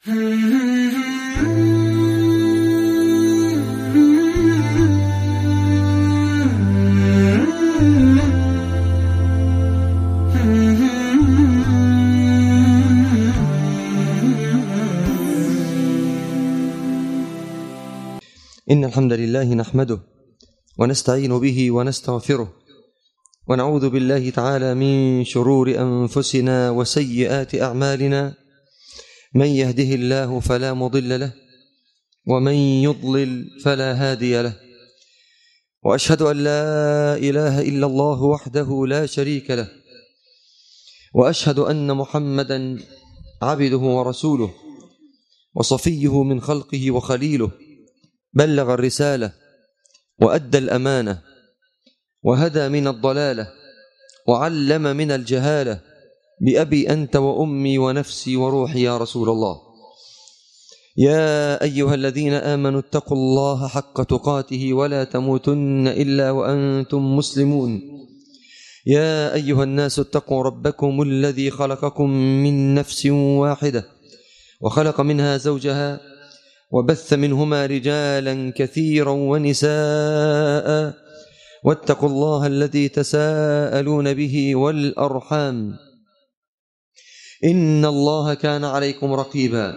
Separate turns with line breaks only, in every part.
إن الحمد لله نحمده ونستعين به ونستغفره ونعوذ بالله تعالى من شرور أنفسنا وسيئات أعمالنا من يهده الله فلا مضل له ومن يضلل فلا هادي له وأشهد أن لا إله إلا الله وحده لا شريك له وأشهد أن محمدا عبده ورسوله وصفيه من خلقه وخليله بلغ الرسالة وأدى الأمانة وهدى من الضلالة وعلم من الجهالة بأبي أنت وأمي ونفسي وروحي يا رسول الله يا أيها الذين آمنوا اتقوا الله حق تقاته ولا تموتن إلا وأنتم مسلمون يا أيها الناس اتقوا ربكم الذي خلقكم من نفس واحدة وخلق منها زوجها وبث منهما رجالا كثيرا ونساء واتقوا الله الذي تساءلون به والأرحام إن الله كان عليكم رقيبا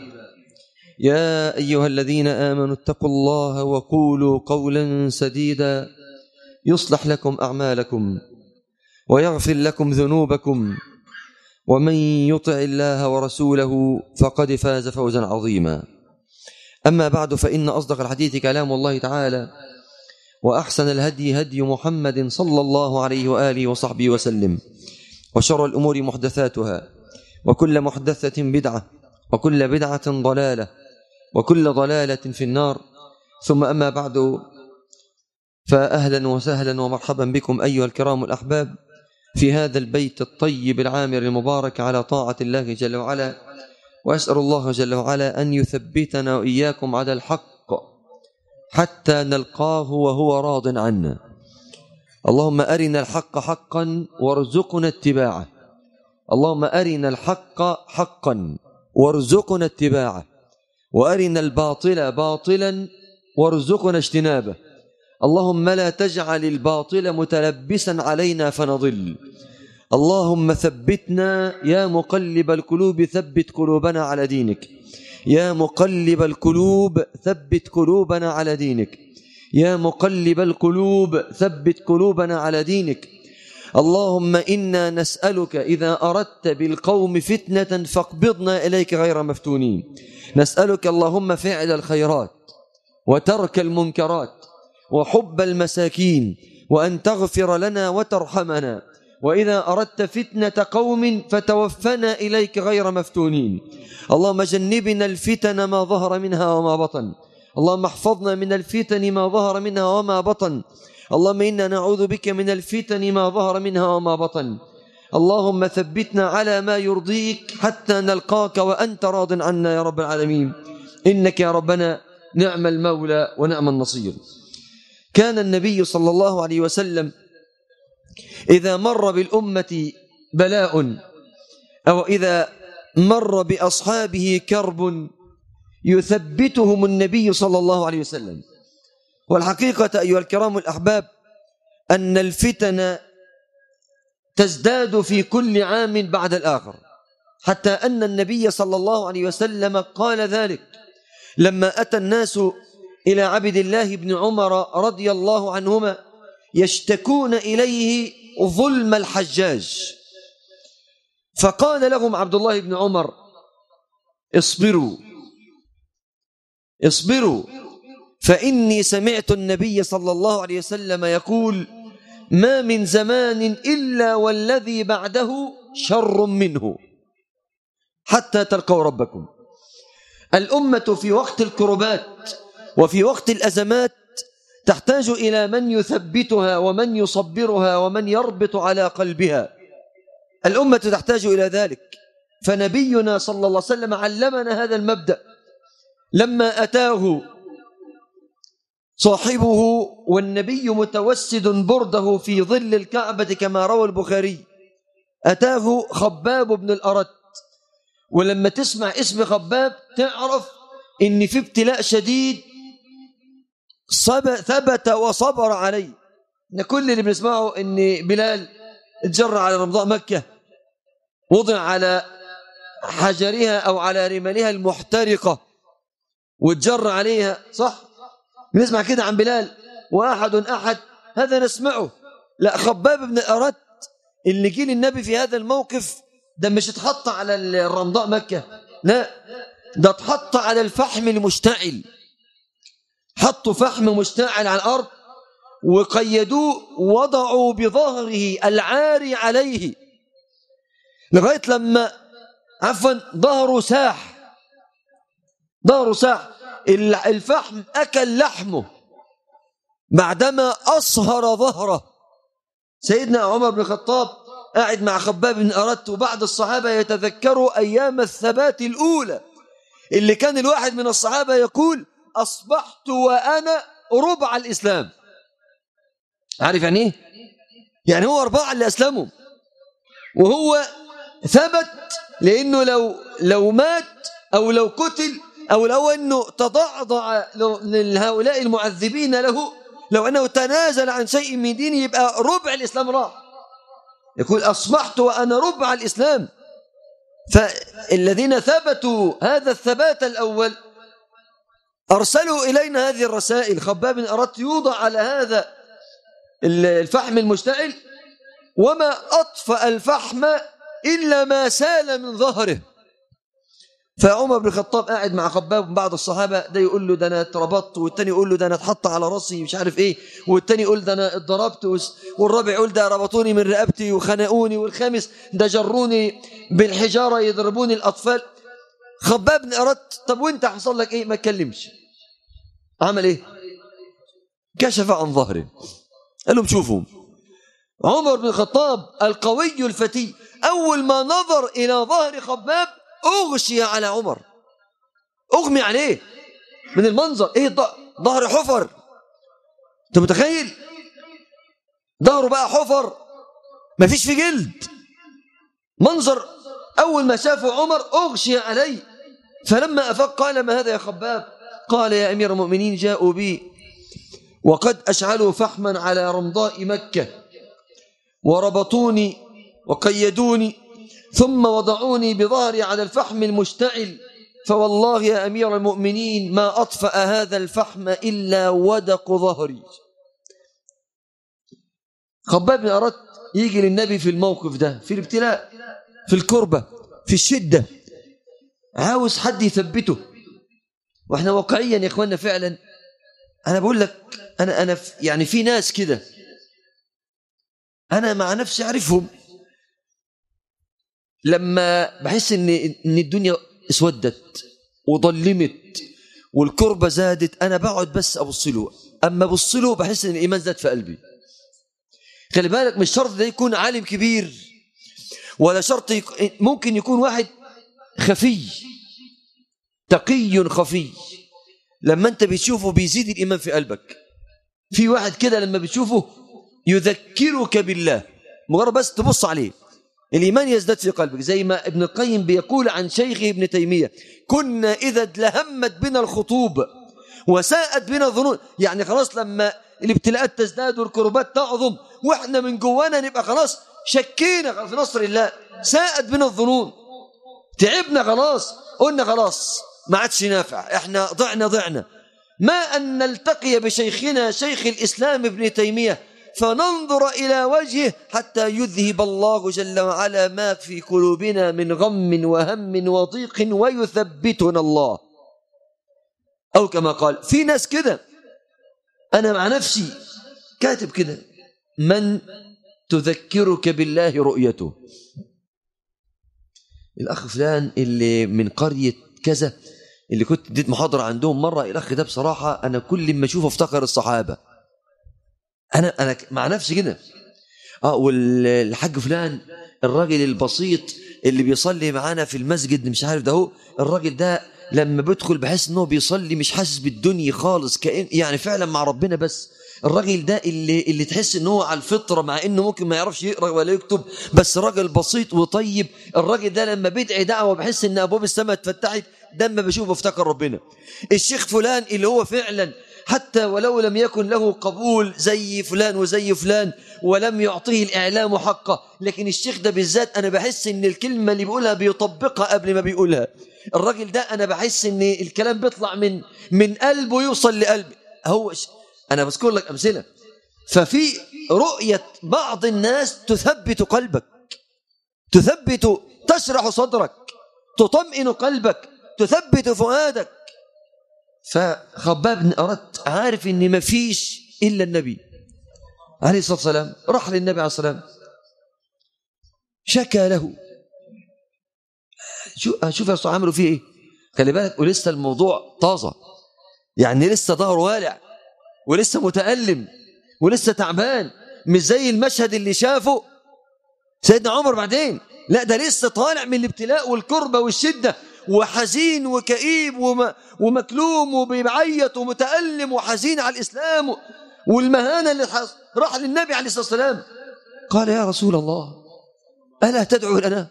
يا أيها الذين آمنوا اتقوا الله وقولوا قولا سديدا يصلح لكم أعمالكم ويغفر لكم ذنوبكم ومن يطع الله ورسوله فقد فاز فوزا عظيما أما بعد فإن أصدق الحديث كلام الله تعالى وأحسن الهدي هدي محمد صلى الله عليه وآله وصحبه وسلم وشر الأمور محدثاتها وكل محدثة بدعة وكل بدعة ضلالة وكل ضلالة في النار ثم أما بعد فأهلا وسهلا ومرحبا بكم أيها الكرام الأحباب في هذا البيت الطيب العامر المبارك على طاعة الله جل وعلا وأسأل الله جل وعلا أن يثبتنا وإياكم على الحق حتى نلقاه وهو راض عنا اللهم أرنا الحق حقا وارزقنا اتباعه اللهم أرنا الحق حقا وارزقنا اتباعه وأرنا الباطل باطلا وارزقنا اجتنابه اللهم لا تجعل الباطل متلبسا علينا فنضل اللهم ثبتنا يا مقلب القلوب ثبت قلوبنا على دينك يا مقلب القلوب ثبت قلوبنا على دينك يا مقلب القلوب ثبت قلوبنا على دينك اللهم إنا نسألك إذا أردت بالقوم فتنة فاقبضنا إليك غير مفتونين نسألك اللهم فعل الخيرات وترك المنكرات وحب المساكين وأن تغفر لنا وترحمنا وإذا أردت فتنة قوم فتوفنا إليك غير مفتونين اللهم جنبنا الفتن ما ظهر منها وما بطن اللهم احفظنا من الفتن ما ظهر منها وما بطن اللهم إنا نعوذ بك من الفتن ما ظهر منها وما بطن اللهم ثبتنا على ما يرضيك حتى نلقاك وأنت راض عنا يا رب العالمين إنك يا ربنا نعم المولى ونعم النصير كان النبي صلى الله عليه وسلم إذا مر بالأمة بلاء أو إذا مر بأصحابه كرب يثبتهم النبي صلى الله عليه وسلم والحقيقة أيها الكرام الأحباب أن الفتن تزداد في كل عام بعد الآخر حتى أن النبي صلى الله عليه وسلم قال ذلك لما أتى الناس إلى عبد الله بن عمر رضي الله عنهما يشتكون إليه ظلم الحجاج فقال لهم عبد الله بن عمر اصبروا اصبروا فإني سمعت النبي صلى الله عليه وسلم يقول ما من زمان إلا والذي بعده شر منه حتى تلقوا ربكم الأمة في وقت الكربات وفي وقت الأزمات تحتاج إلى من يثبتها ومن يصبرها ومن يربط على قلبها الأمة تحتاج إلى ذلك فنبينا صلى الله عليه وسلم علمنا هذا المبدأ لما أتاه صاحبه والنبي متوسد برده في ظل الكعبة كما روى البخاري أتاه خباب بن الأرت ولما تسمع اسم خباب تعرف ان في ابتلاء شديد ثبت وصبر عليه ان كل اللي بنسمعه ان بلال اتجرى على رمضاء مكة وضع على حجرها او على رمالها المحترقة واتجر عليها صح بنسمع كده عن بلال واحد احد هذا نسمعه لا خباب بن الأرت اللي جه للنبي في هذا الموقف ده مش اتحط على الرمضاء مكة لا ده اتحط على الفحم المشتعل حطوا فحم مشتعل على الأرض وقيدوه وضعوا بظهره العاري عليه لغاية لما عفوا ظهره ساح ظهره ساح الفحم أكل لحمه بعدما أصهر ظهره سيدنا عمر بن الخطاب قاعد مع خباب بن أردت وبعض الصحابة يتذكروا أيام الثبات الأولى اللي كان الواحد من الصحابة يقول أصبحت وأنا ربع الإسلام عارف يعني إيه؟ يعني هو أربعة اللي أسلموا وهو ثبت لأنه لو لو مات أو لو قتل أو لو أنه تضعضع لهؤلاء المعذبين له لو أنه تنازل عن شيء من دينه يبقى ربع الإسلام راح يقول أصبحت وأنا ربع الإسلام فالذين ثبتوا هذا الثبات الأول أرسلوا إلينا هذه الرسائل خباب أردت يوضع على هذا الفحم المشتعل وما أطفأ الفحم إلا ما سال من ظهره فعمر بن الخطاب قاعد مع خباب بعض الصحابه ده يقول له ده انا اتربطت والتاني يقول له ده انا اتحط على راسي مش عارف ايه والتاني يقول ده انا اتضربت والرابع يقول ده ربطوني من رقبتي وخنقوني والخامس ده جروني بالحجاره يضربوني الاطفال خباب بن اردت طب وانت حصل لك ايه ما تكلمش عمل ايه كشف عن ظهره قال لهم شوفوا عمر بن الخطاب القوي الفتي اول ما نظر الى ظهر خباب أغشي على عمر أغمي عليه من المنظر إيه ظهر حفر أنت متخيل ظهره بقى حفر مفيش في جلد منظر أول ما شافه عمر أغشي عليه فلما أفق قال ما هذا يا خباب قال يا أمير المؤمنين جاءوا بي وقد أشعلوا فحما على رمضاء مكة وربطوني وقيدوني ثم وضعوني بظهري على الفحم المشتعل فوالله يا أمير المؤمنين ما أطفأ هذا الفحم إلا ودق ظهري خباب بن أردت يجي للنبي في الموقف ده في الابتلاء في الكربة في الشدة عاوز حد يثبته واحنا واقعيا يا اخواننا فعلا انا بقول لك انا انا يعني في ناس كده انا مع نفسي اعرفهم لما بحس ان ان الدنيا اسودت وظلمت والكربه زادت انا بقعد بس ابص له اما ابص له بحس ان الايمان زاد في قلبي خلي بالك مش شرط ده يكون عالم كبير ولا شرط يكون ممكن يكون واحد خفي تقي خفي لما انت بتشوفه بيزيد الايمان في قلبك في واحد كده لما بتشوفه يذكرك بالله مجرد بس تبص عليه الإيمان يزداد في قلبك زي ما ابن القيم بيقول عن شيخه ابن تيمية كنا إذا لهمت بنا الخطوب وساءت بنا الظنون يعني خلاص لما الابتلاءات تزداد والكربات تعظم واحنا من جوانا نبقى خلاص شكينا في نصر الله ساءت بنا الظنون تعبنا خلاص قلنا خلاص ما عادش نافع احنا ضعنا ضعنا ما أن نلتقي بشيخنا شيخ الإسلام ابن تيمية فننظر إلى وجهه حتى يذهب الله جل وعلا ما في قلوبنا من غم وهم وضيق ويثبتنا الله أو كما قال في ناس كده أنا مع نفسي كاتب كده من تذكرك بالله رؤيته الأخ فلان اللي من قرية كذا اللي كنت اديت محاضرة عندهم مرة الأخ ده بصراحة أنا كل ما أشوفه افتكر الصحابة انا انا مع نفسي كده اه والحاج فلان الراجل البسيط اللي بيصلي معانا في المسجد مش عارف ده هو الراجل ده لما بيدخل بحس انه بيصلي مش حاسس بالدنيا خالص كأن يعني فعلا مع ربنا بس الراجل ده اللي اللي تحس ان هو على الفطره مع انه ممكن ما يعرفش يقرا ولا يكتب بس راجل بسيط وطيب الراجل ده لما بيدعي دعوه بحس ان ابواب السماء اتفتحت ده لما بشوفه افتكر ربنا الشيخ فلان اللي هو فعلا حتى ولو لم يكن له قبول زي فلان وزي فلان ولم يعطيه الإعلام حقه لكن الشيخ ده بالذات أنا بحس إن الكلمة اللي بيقولها بيطبقها قبل ما بيقولها الراجل ده أنا بحس إن الكلام بيطلع من من قلبه يوصل لقلبي هو ش... أنا بذكر لك أمثلة ففي رؤية بعض الناس تثبت قلبك تثبت تشرح صدرك تطمئن قلبك تثبت فؤادك فخباب بن أردت عارف إن ما فيش إلا النبي عليه الصلاة والسلام راح للنبي عليه الصلاة والسلام شكى له شو شوف يا أستاذ عملوا فيه إيه خلي بالك ولسه الموضوع طازة يعني لسه ظهره والع ولسه متألم ولسه تعبان مش زي المشهد اللي شافه سيدنا عمر بعدين لا ده لسه طالع من الابتلاء والكربة والشدة وحزين وكئيب وم... ومكلوم وبيعيط ومتألم وحزين على الإسلام والمهانة اللي حص... راح للنبي عليه الصلاة والسلام قال يا رسول الله ألا تدعو لنا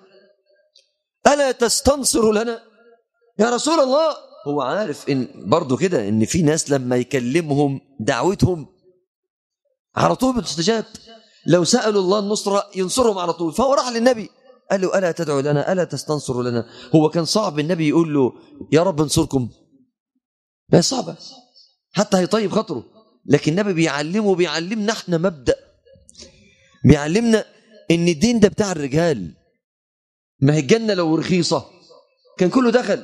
ألا تستنصر لنا يا رسول الله هو عارف إن برضه كده إن في ناس لما يكلمهم دعوتهم على طول بتستجاب لو سألوا الله النصرة ينصرهم على طول فهو راح للنبي قال له ألا تدعو لنا ألا تستنصر لنا هو كان صعب النبي يقول له يا رب انصركم لا صعبة حتى هيطيب خاطره لكن النبي بيعلمه بيعلمنا احنا مبدأ بيعلمنا ان الدين ده بتاع الرجال ما هي الجنة لو رخيصة كان كله دخل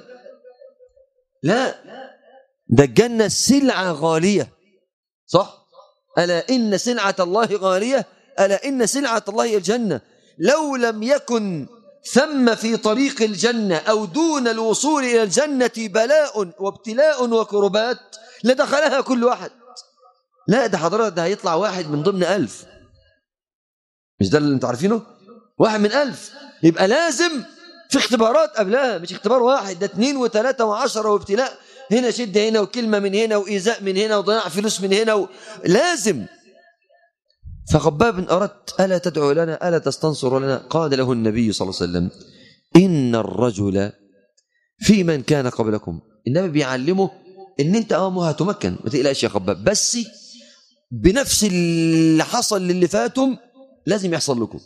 لا ده الجنة سلعة غالية صح ألا إن سلعة الله غالية ألا إن سلعة الله الجنة لو لم يكن ثم في طريق الجنة أو دون الوصول إلى الجنة بلاء وابتلاء وكربات لدخلها كل واحد لا ده حضرتك ده هيطلع واحد من ضمن ألف مش ده اللي انتوا عارفينه واحد من ألف يبقى لازم في اختبارات قبلها مش اختبار واحد ده اثنين وثلاثة وعشرة وابتلاء هنا شدة هنا وكلمة من هنا وإيذاء من هنا وضياع فلوس من هنا و... لازم فخباب أردت ألا تدعو لنا ألا تستنصر لنا قال له النبي صلى الله عليه وسلم إن الرجل في من كان قبلكم النبي بيعلمه ان انت اه هتمكن ما تقلقش يا خباب بس بنفس اللي حصل للي فاتهم لازم يحصل لكم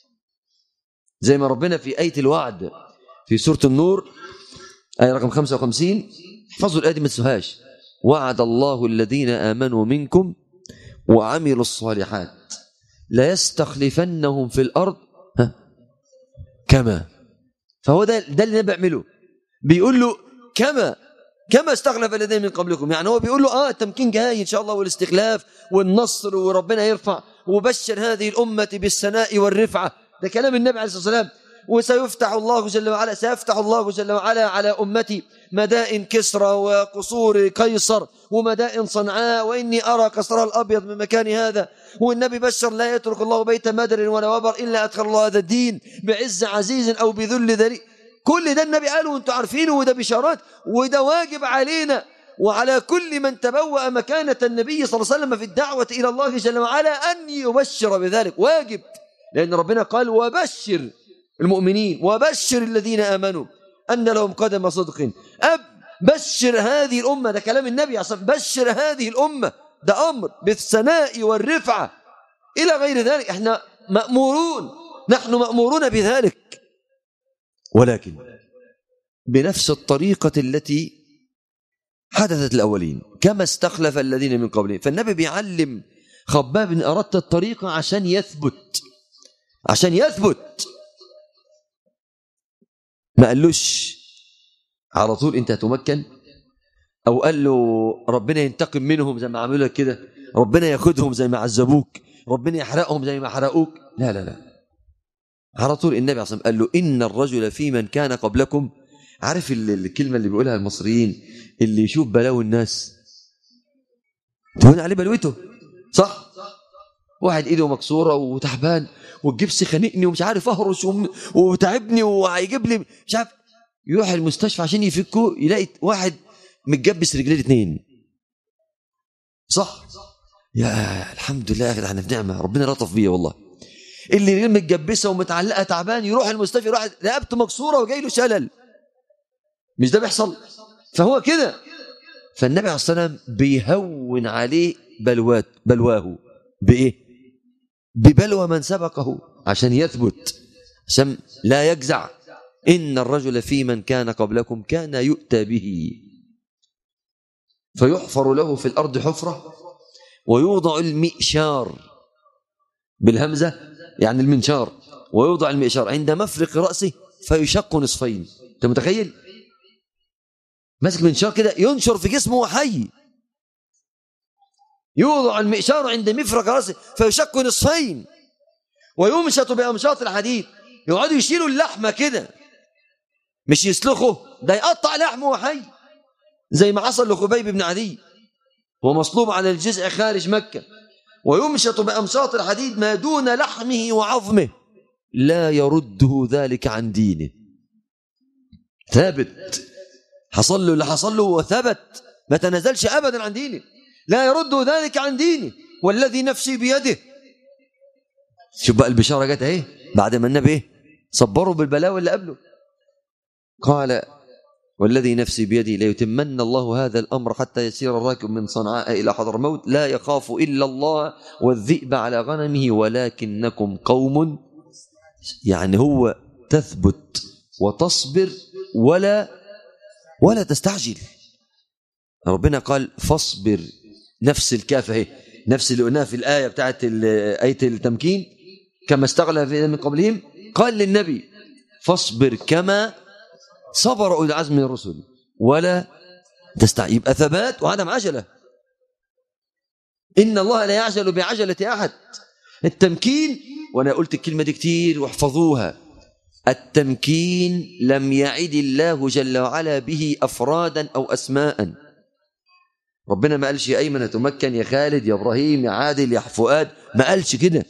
زي ما ربنا في آية الوعد في سورة النور آية رقم 55 احفظوا الآية دي ما تنسوهاش وعد الله الذين آمنوا منكم وعملوا الصالحات لا يستخلفنهم في الأرض ها كما فهو ده ده اللي بيعمله بيقول له كما كما استخلف الذين من قبلكم يعني هو بيقول له اه التمكين جاي ان شاء الله والاستخلاف والنصر وربنا يرفع وبشر هذه الامه بالسناء والرفعه ده كلام النبي عليه الصلاه والسلام وسيفتح الله جل وعلا سيفتح الله جل وعلا على امتي مدائن كسرى وقصور قيصر ومدائن صنعاء واني ارى قصرها الابيض من مكان هذا والنبي بشر لا يترك الله بيت مدر ولا وبر الا ادخل الله هذا الدين بعز عزيز او بذل ذليل كل ده النبي قاله وانتم عارفينه وده بشارات وده واجب علينا وعلى كل من تبوأ مكانة النبي صلى الله عليه وسلم في الدعوة إلى الله جل وعلا أن يبشر بذلك واجب لأن ربنا قال وبشر المؤمنين وبشر الذين آمنوا أن لهم قدم صدق أب بشر هذه الأمة ده كلام النبي عصر بشر هذه الأمة ده أمر بالثناء والرفعة إلى غير ذلك احنا مأمورون نحن مأمورون بذلك ولكن بنفس الطريقة التي حدثت الأولين كما استخلف الذين من قبلهم فالنبي بيعلم خباب إن أردت الطريقة عشان يثبت عشان يثبت ما قالوش على طول انت هتمكن او قال له ربنا ينتقم منهم زي ما عملوا لك كده ربنا ياخدهم زي ما عذبوك ربنا يحرقهم زي ما حرقوك لا لا لا على طول النبي عليه الصلاه قال له ان الرجل في من كان قبلكم عارف الكلمه اللي بيقولها المصريين اللي يشوف بلاوي الناس تهون عليه بلوته صح واحد ايده مكسوره وتعبان والجبس خانقني ومش عارف اهرش وتعبني وهيجيب لي مش عارف يروح المستشفى عشان يفكه يلاقي واحد متجبس رجلين اتنين صح يا الحمد لله يا اخي ده احنا في نعمه ربنا لطف بيا والله اللي رجل متجبسه ومتعلقه تعبان يروح المستشفى يروح رقبته مكسوره وجاي له شلل مش ده بيحصل فهو كده فالنبي عليه الصلاه والسلام بيهون عليه بلوات بلواه بايه ببلوى من سبقه عشان يثبت عشان لا يجزع ان الرجل في من كان قبلكم كان يؤتى به فيحفر له في الارض حفره ويوضع المئشار بالهمزه يعني المنشار ويوضع المئشار عند مفرق راسه فيشق نصفين انت متخيل ماسك منشار كده ينشر في جسمه وحي يوضع المئشار عند مفرق راسه فيشق نصفين ويمشط بأمشاط الحديد يقعدوا يشيلوا اللحمة كده مش يسلخه ده يقطع لحمه وحي زي ما حصل لخبيب بن عدي هو مصلوب على الجزء خارج مكة ويمشط بأمشاط الحديد ما دون لحمه وعظمه لا يرده ذلك عن دينه ثابت حصل له اللي حصل له وثبت ما تنزلش أبدا عن دينه لا يرد ذلك عن دينه والذي نفسي بيده شوف بقى البشارة جت اهي بعد ما النبي ايه صبروا بالبلاوي اللي قبله قال والذي نفسي بيدي ليتمن الله هذا الأمر حتى يسير الراكب من صنعاء إلى حضرموت لا يخاف إلا الله والذئب على غنمه ولكنكم قوم يعني هو تثبت وتصبر ولا ولا تستعجل ربنا قال فاصبر نفس الكاف اهي نفس اللي قلناها في الآية بتاعت آية التمكين كما استغلى في من قبلهم قال للنبي فاصبر كما صبر أولي العزم من الرسل ولا تستعجل يبقى ثبات وعدم عجلة إن الله لا يعجل بعجلة أحد التمكين وأنا قلت الكلمة دي كتير واحفظوها التمكين لم يعد الله جل وعلا به أفرادا أو أسماء ربنا ما قالش يا أيمن هتمكن يا خالد يا إبراهيم يا عادل يا فؤاد ما قالش كده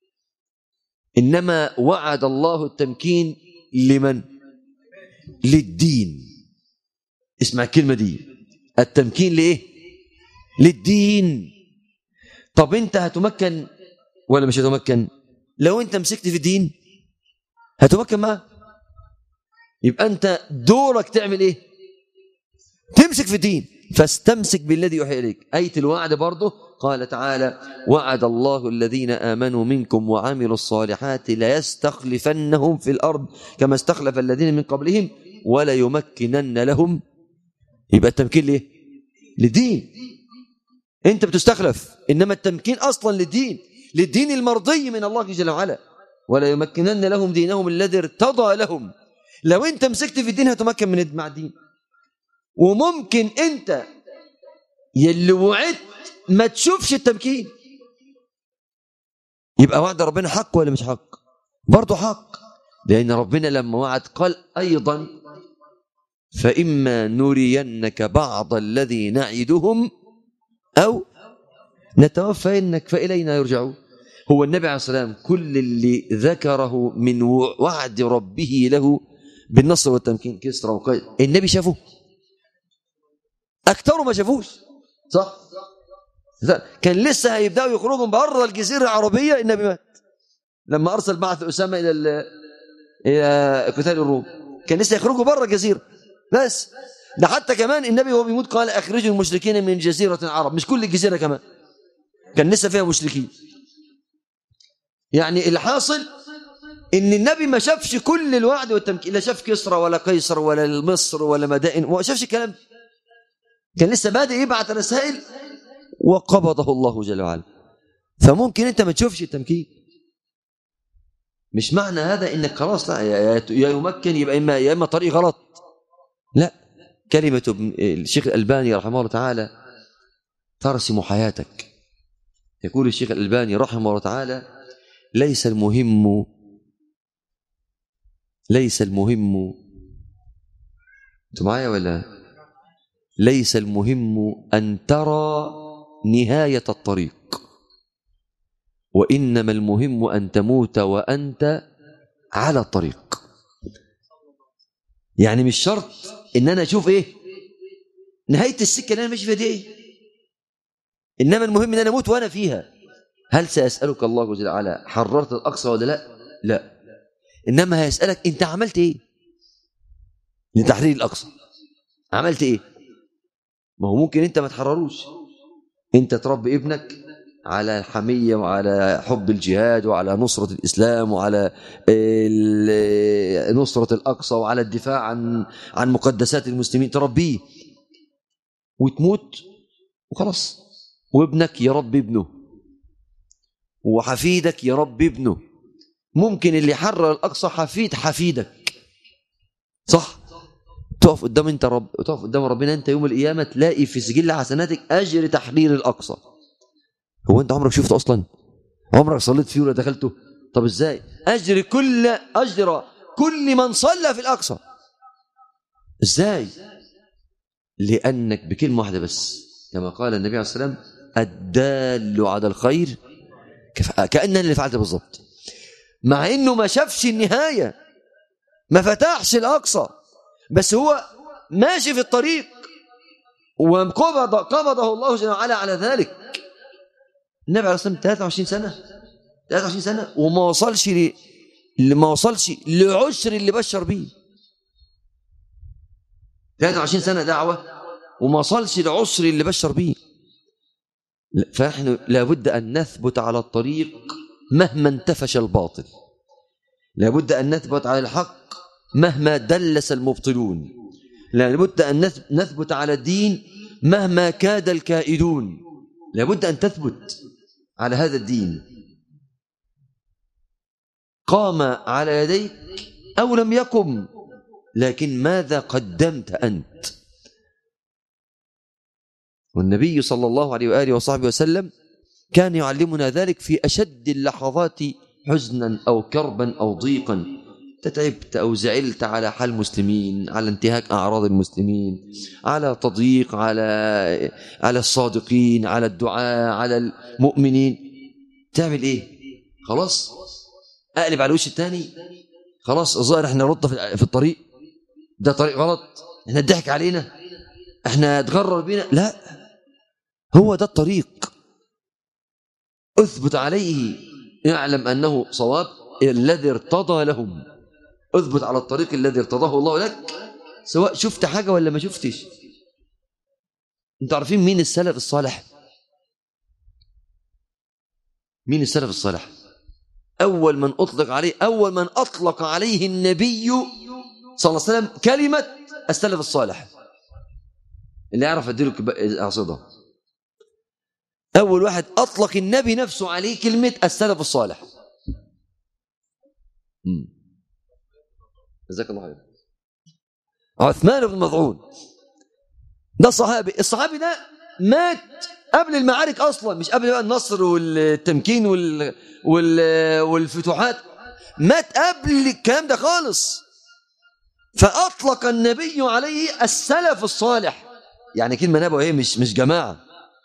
إنما وعد الله التمكين لمن للدين اسمع الكلمة دي التمكين لإيه للدين طب أنت هتمكن ولا مش هتمكن لو أنت مسكت في الدين هتمكن معاه يبقى أنت دورك تعمل إيه تمسك في الدين فاستمسك بالذي يوحي إليك آية الوعد برضه قال تعالى وعد الله الذين آمنوا منكم وعملوا الصالحات ليستخلفنهم في الأرض كما استخلف الذين من قبلهم ولا يمكنن لهم يبقى التمكين ليه للدين انت بتستخلف انما التمكين اصلا للدين للدين المرضي من الله جل وعلا ولا يمكنن لهم دينهم الذي ارتضى لهم لو انت مسكت في الدين هتمكن من مع الدين وممكن انت يلي وعدت ما تشوفش التمكين يبقى وعد ربنا حق ولا مش حق برضه حق لأن ربنا لما وعد قال أيضا فإما نرينك بعض الذي نعدهم أو نتوفينك فإلينا يرجعون هو النبي عليه الصلاة والسلام كل اللي ذكره من وعد ربه له بالنصر والتمكين كسرى وقيد النبي شافه أكثر ما شافوش صح كان لسه هيبداوا يخرجوا بره الجزيره العربيه النبي مات لما ارسل بعث اسامه الى الى قتال الروم كان لسه يخرجوا بره الجزيره بس ده حتى كمان النبي وهو بيموت قال اخرجوا المشركين من جزيره العرب مش كل الجزيره كمان كان لسه فيها مشركين يعني الحاصل ان النبي ما شافش كل الوعد والتمكين لا شاف كسرى ولا قيصر ولا مصر ولا مدائن ما شافش الكلام كان لسه بادئ يبعث رسائل وقبضه الله جل وعلا فممكن انت ما تشوفش التمكين مش معنى هذا انك خلاص لا يا يمكن يبقى اما يا اما طريق غلط لا كلمة الشيخ الألباني رحمه الله تعالى ترسم حياتك يقول الشيخ الألباني رحمه الله تعالى ليس المهم ليس المهم انتوا معايا ولا ليس المهم أن ترى نهاية الطريق وإنما المهم أن تموت وأنت على الطريق يعني مش شرط إن أنا أشوف إيه نهاية السكة اللي أنا ماشي فيها دي إيه إنما المهم أن أنا أموت وأنا فيها هل سيسألك الله جل وعلا حررت الأقصى ولا لا لا إنما هيسألك أنت عملت إيه لتحرير الأقصى عملت إيه ما هو ممكن أنت ما تحرروش أنت تربي ابنك على الحمية وعلى حب الجهاد وعلى نصرة الإسلام وعلى ال- نصرة الأقصى وعلى الدفاع عن عن مقدسات المسلمين تربيه وتموت وخلاص وابنك يربي ابنه وحفيدك يربي ابنه ممكن اللي يحرر الأقصى حفيد حفيدك صح تقف قدام انت رب تقف قدام ربنا انت يوم القيامة تلاقي في سجل حسناتك أجر تحرير الأقصى هو انت عمرك شفته اصلا عمرك صليت فيه ولا دخلته طب ازاي اجر كل اجر كل من صلى في الاقصى ازاي لانك بكلمه واحده بس كما قال النبي عليه الصلاه والسلام الدال على الخير كف- كان أنا اللي فعلت بالظبط مع انه ما شافش النهايه ما فتحش الاقصى بس هو ماشي في الطريق وقبض قبضه الله جل وعلا على ذلك النبي عليه الصلاه والسلام 23 سنه 23 سنه وما وصلش ل... ما وصلش لعشر اللي بشر بيه 23 سنه دعوه وما وصلش لعشر اللي بشر بيه لا، فنحن لابد ان نثبت على الطريق مهما انتفش الباطل لابد ان نثبت على الحق مهما دلس المبطلون لابد ان نث- نثبت على الدين مهما كاد الكائدون لابد ان تثبت على هذا الدين قام على يديك او لم يقم لكن ماذا قدمت انت والنبي صلى الله عليه واله وصحبه وسلم كان يعلمنا ذلك في اشد اللحظات حزنا او كربا او ضيقا تتعبت او زعلت على حال المسلمين على انتهاك اعراض المسلمين على تضييق على على الصادقين على الدعاء على المؤمنين تعمل ايه خلاص اقلب على الوش الثاني خلاص الظاهر احنا رد في في الطريق ده طريق غلط احنا ضحك علينا احنا اتغرر بينا لا هو ده الطريق اثبت عليه اعلم انه صواب الذي ارتضى لهم اثبت على الطريق الذي ارتضاه الله لك سواء شفت حاجه ولا ما شفتش انتوا عارفين مين السلف الصالح مين السلف الصالح أول من أطلق عليه أول من أطلق عليه النبي صلى الله عليه وسلم كلمة السلف الصالح اللي يعرف أديله كب- أقصدها أول واحد أطلق النبي نفسه عليه كلمة السلف الصالح مم. جزاك الله خير عثمان بن مظعون ده صحابي الصحابي ده مات قبل المعارك اصلا مش قبل بقى النصر والتمكين وال... وال... والفتوحات مات قبل الكلام ده خالص فاطلق النبي عليه السلف الصالح يعني كلمه نبوه ايه مش مش جماعه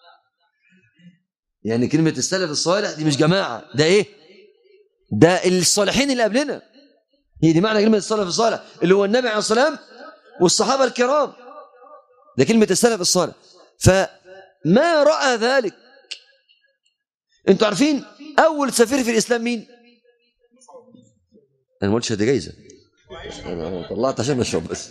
يعني كلمه السلف الصالح دي مش جماعه ده ايه ده الصالحين اللي قبلنا هي دي معنى كلمه السلف الصالح اللي هو النبي عليه الصلاه والسلام والصحابه الكرام ده كلمه السلف الصالح فما راى ذلك انتوا عارفين اول سفير في الاسلام مين انا ما قلتش دي جايزه انا طلعت عشان اشرب بس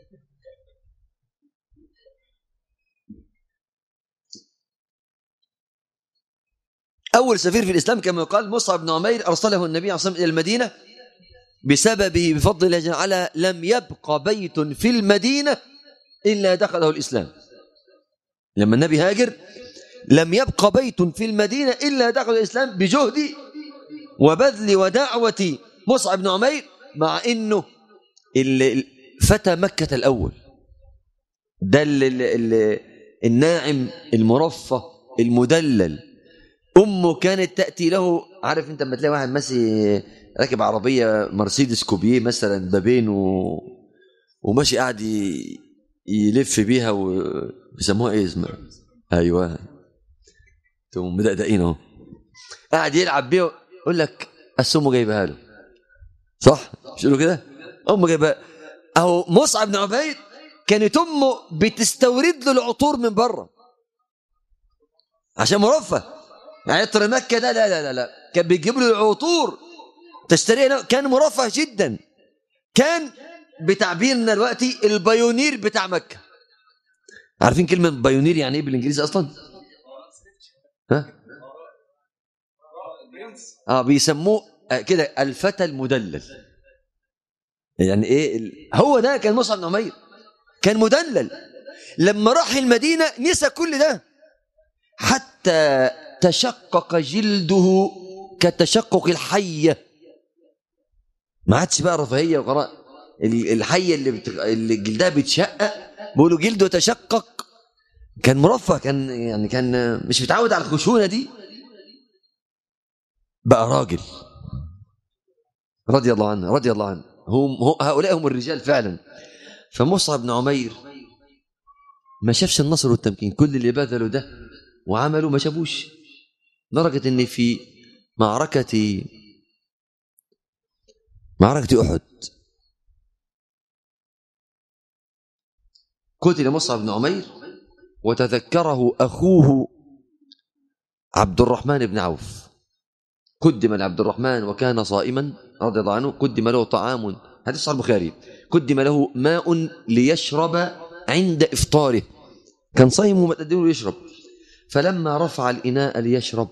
اول سفير في الاسلام كما يقال مصعب بن عمير ارسله النبي عليه الصلاه والسلام الى المدينه بسببه بفضل الله جل وعلا لم يبق بيت في المدينه الا دخله الاسلام لما النبي هاجر لم يبق بيت في المدينه الا دخل الاسلام بجهد وبذل ودعوه مصعب بن عمير مع انه ال- ال- فتى مكه الاول ده ال- ال- ال- الناعم المرفه المدلل امه كانت تاتي له عارف انت لما تلاقي واحد ماشي راكب عربيه مرسيدس كوبيه مثلا بابين و... وماشي قاعد ي... يلف بيها و... بيسموها ايه اسمها ايوه انتم مدقدقين اهو قاعد يلعب بيها يقول لك أصل امه جايبها له صح مش يقولوا كده امه جايبها اهو مصعب بن عبيد كانت امه بتستورد له العطور من بره عشان مرفه يعني عطر مكة ده لا لا لا لا كان بيجيب له العطور تشتريها كان مرفه جدا كان بتعبيرنا دلوقتي البايونير بتاع مكة عارفين كلمة بايونير يعني ايه بالانجليزي اصلا ها اه بيسموه آه كده الفتى المدلل يعني ايه ال... هو ده كان مصعب بن عمير كان مدلل لما راح المدينة نسى كل ده حتى تشقق جلده كتشقق الحية ما عادش بقى رفاهية وقراء الحية اللي, بت... اللي جلدها بيتشقق بيقولوا جلده تشقق كان مرفه كان يعني كان مش متعود على الخشونة دي بقى راجل رضي الله عنه رضي الله عنه هم هؤلاء هم الرجال فعلا فمصعب بن عمير ما شافش النصر والتمكين كل اللي بذلوا ده وعملوا ما شافوش لدرجة ان في معركة معركة أحد قتل مصعب بن عمير وتذكره أخوه عبد الرحمن بن عوف قدم لعبد الرحمن وكان صائما رضي الله عنه قدم له طعام حديث صحيح البخاري قدم له ماء ليشرب عند إفطاره كان صايم وما تقدمه يشرب فلما رفع الإناء ليشرب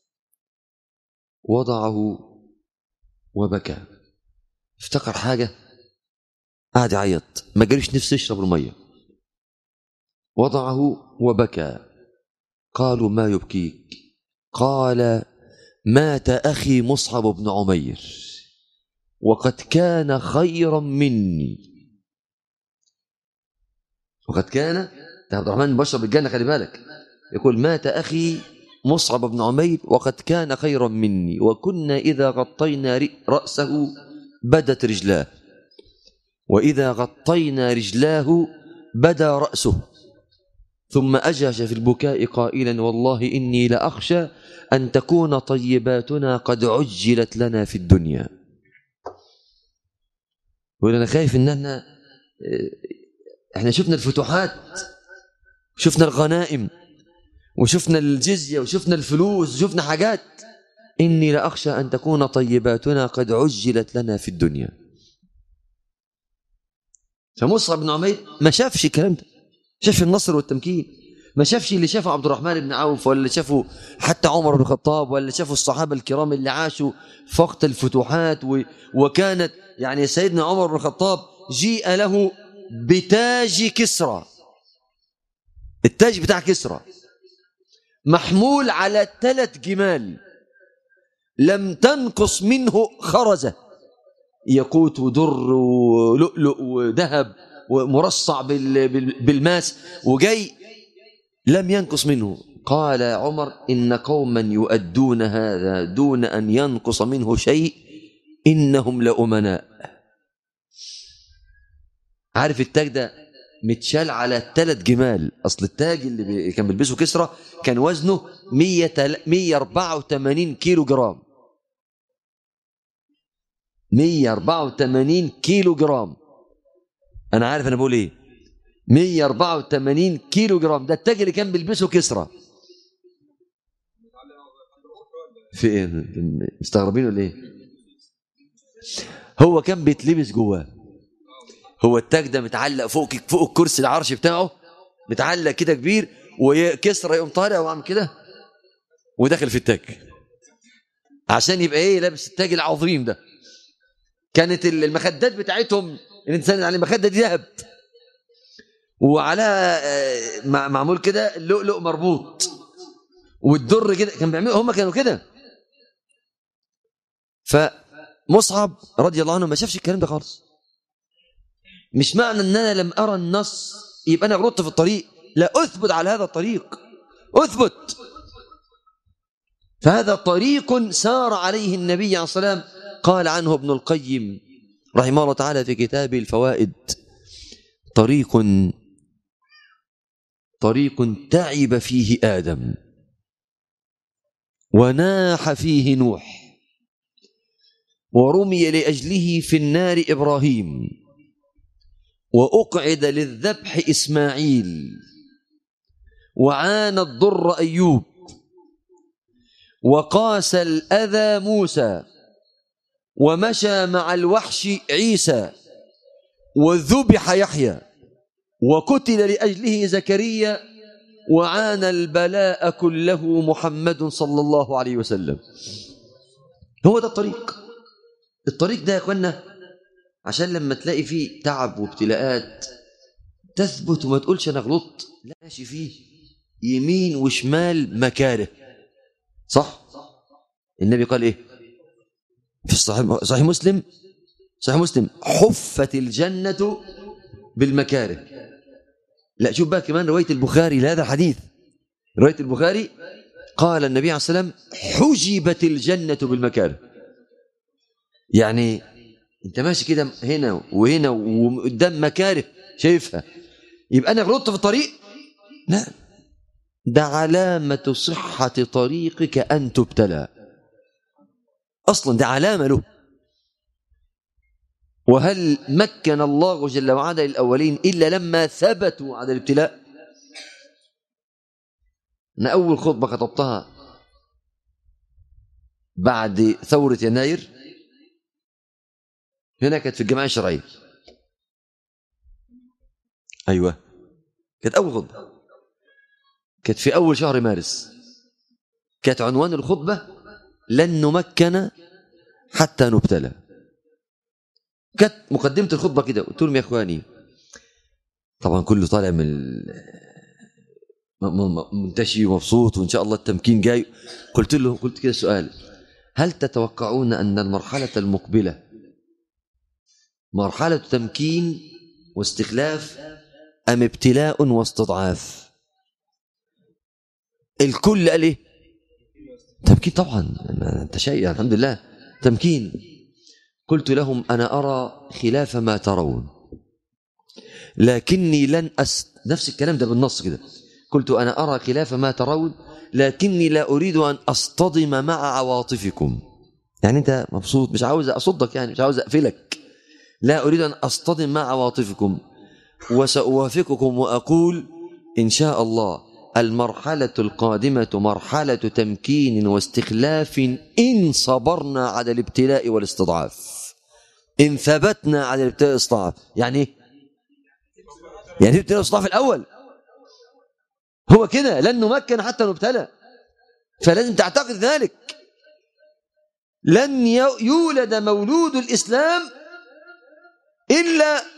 وضعه وبكى افتكر حاجة قعد يعيط ما جاليش نفسه يشرب المية وضعه وبكى قالوا ما يبكيك قال مات أخي مصعب بن عمير وقد كان خيرا مني وقد كان ده عبد الرحمن بشر بالجنة خلي بالك يقول مات أخي مصعب بن عمير وقد كان خيرا مني وكنا إذا غطينا رأسه بدت رجلاه وإذا غطينا رجلاه بدا رأسه ثم أجاش في البكاء قائلا والله إني لأخشى أن تكون طيباتنا قد عجلت لنا في الدنيا يقول أنا خايف إن احنا احنا شفنا الفتوحات شفنا الغنائم وشفنا الجزية وشفنا الفلوس وشفنا حاجات إني لأخشى أن تكون طيباتنا قد عجلت لنا في الدنيا فمصعب بن عمير ما شافش الكلام ده شاف النصر والتمكين ما شافش اللي شافه عبد الرحمن بن عوف ولا شافه حتى عمر بن الخطاب ولا شافه الصحابة الكرام اللي عاشوا في وقت الفتوحات و... وكانت يعني سيدنا عمر بن الخطاب جيء له بتاج كسرى التاج بتاع كسرى محمول على ثلاث جمال لم تنقص منه خرزة يقوت ودر ولؤلؤ وذهب ومرصع بالماس وجاي لم ينقص منه قال عمر إن قوما يؤدون هذا دون أن ينقص منه شيء إنهم لأمناء عارف التاج ده متشال على ثلاث جمال أصل التاج اللي كان بيلبسه كسرى كان وزنه 184 كيلو جرام 184 كيلو جرام أنا عارف أنا بقول إيه 184 كيلو جرام ده التاج اللي كان بيلبسه كسرى في ايه مستغربين ولا ايه هو كان بيتلبس جواه هو التاج ده متعلق فوق فوق الكرسي العرش بتاعه متعلق كده كبير وكسرى يقوم طالع وعامل كده وداخل في التاج عشان يبقى ايه لابس التاج العظيم ده كانت المخدات بتاعتهم الانسان على المخده دي ذهب وعلى معمول كده اللؤلؤ مربوط والدر كده كان بيعملوا هم كانوا كده فمصعب رضي الله عنه ما شافش الكلام ده خالص مش معنى ان انا لم ارى النص يبقى انا غلطت في الطريق لا اثبت على هذا الطريق اثبت فهذا طريق سار عليه النبي عليه الصلاه والسلام قال عنه ابن القيم رحمه الله تعالى في كتابه الفوائد طريق طريق تعب فيه آدم وناح فيه نوح ورمي لأجله في النار إبراهيم وأقعد للذبح إسماعيل وعانى الضر أيوب وقاس الأذى موسى ومشى مع الوحش عيسى وذبح يحيى وقتل لأجله زكريا وعانى البلاء كله محمد صلى الله عليه وسلم هو ده الطريق الطريق ده يا اخوانا عشان لما تلاقي فيه تعب وابتلاءات تثبت وما تقولش انا غلطت لا ماشي فيه يمين وشمال مكاره صح النبي قال ايه في الصحيح صحيح مسلم صحيح مسلم حفت الجنة بالمكاره لا شوف بقى كمان رواية البخاري لهذا الحديث رواية البخاري قال النبي عليه الصلاة والسلام حجبت الجنة بالمكاره يعني انت ماشي كده هنا وهنا وقدام مكاره شايفها يبقى انا غلطت في الطريق لا ده علامة صحة طريقك أن تبتلى أصلا ده علامة له وهل مكن الله جل وعلا للأولين إلا لما ثبتوا على الابتلاء أنا أول خطبة خطبتها بعد ثورة يناير هنا كانت في الجماعة الشرعية أيوة كانت أول خطبة كانت في أول شهر مارس كانت عنوان الخطبة لن نمكن حتى نبتلى كانت مقدمة الخطبة كده قلت لهم يا إخواني طبعا كله طالع من منتشي ومبسوط وإن شاء الله التمكين جاي قلت له قلت كده سؤال هل تتوقعون أن المرحلة المقبلة مرحلة تمكين واستخلاف أم ابتلاء واستضعاف الكل قال ايه تمكين طبعا انت شيء الحمد لله تمكين قلت لهم انا ارى خلاف ما ترون لكني لن أس... نفس الكلام ده بالنص كده قلت انا ارى خلاف ما ترون لكني لا اريد ان اصطدم مع عواطفكم يعني انت مبسوط مش عاوز اصدك يعني مش عاوز اقفلك لا اريد ان اصطدم مع عواطفكم وساوافقكم واقول ان شاء الله المرحلة القادمة مرحلة تمكين واستخلاف إن صبرنا على الابتلاء والاستضعاف إن ثبتنا على الابتلاء والاستضعاف يعني إيه؟ يعني الابتلاء والاستضعاف الأول هو كده لن نمكن حتى نبتلى فلازم تعتقد ذلك لن يولد مولود الإسلام إلا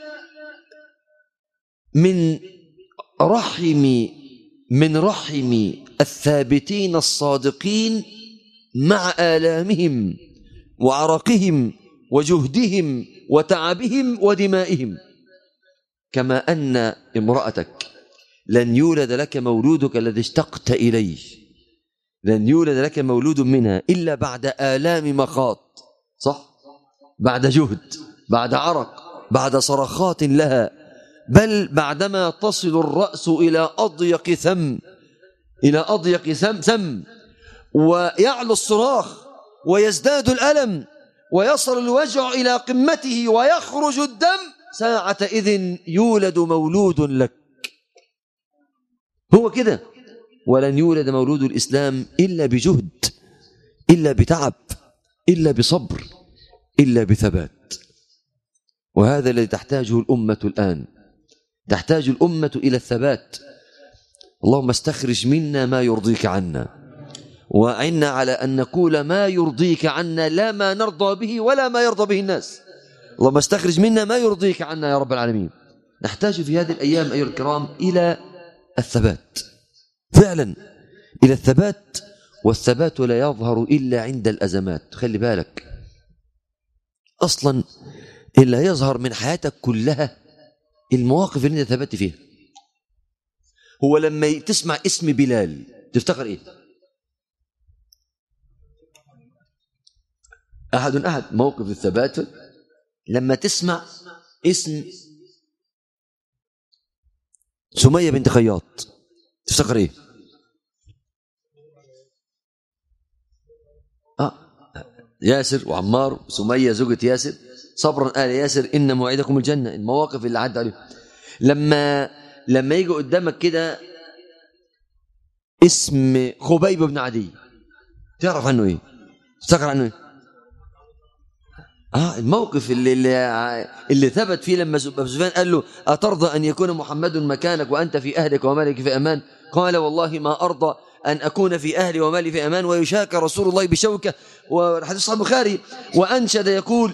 من رحم من رحم الثابتين الصادقين مع آلامهم وعرقهم وجهدهم وتعبهم ودمائهم كما أن امرأتك لن يولد لك مولودك الذي اشتقت إليه لن يولد لك مولود منها إلا بعد آلام مخاط صح؟ بعد جهد بعد عرق بعد صرخات لها بل بعدما تصل الرأس إلى أضيق ثم إلى أضيق ثم ثم ويعلو الصراخ ويزداد الألم ويصل الوجع إلى قمته ويخرج الدم ساعة إذن يولد مولود لك هو كده ولن يولد مولود الإسلام إلا بجهد إلا بتعب إلا بصبر إلا بثبات وهذا الذي تحتاجه الأمة الآن تحتاج الأمة إلى الثبات اللهم استخرج منا ما يرضيك عنا وأعنا على أن نقول ما يرضيك عنا لا ما نرضى به ولا ما يرضى به الناس اللهم استخرج منا ما يرضيك عنا يا رب العالمين نحتاج في هذه الأيام أيها الكرام إلى الثبات فعلا إلى الثبات والثبات لا يظهر إلا عند الأزمات خلي بالك أصلا إلا يظهر من حياتك كلها المواقف اللي انت ثبت فيها هو لما تسمع اسم بلال تفتكر ايه احد احد موقف الثبات لما تسمع اسم سميه بنت خياط تفتكر ايه اه ياسر وعمار وسميه زوجة ياسر صبرا آل ياسر إن موعدكم الجنة المواقف اللي عدى عليهم لما لما يجي قدامك كده اسم خبيب بن عدي تعرف عنه ايه تفتكر عنه ايه اه الموقف اللي اللي, اللي ثبت فيه لما ابو سفيان قال له اترضى ان يكون محمد مكانك وانت في اهلك ومالك في امان قال والله ما ارضى ان اكون في اهلي ومالي في امان ويشاك رسول الله بشوكه والحديث صحيح البخاري وانشد يقول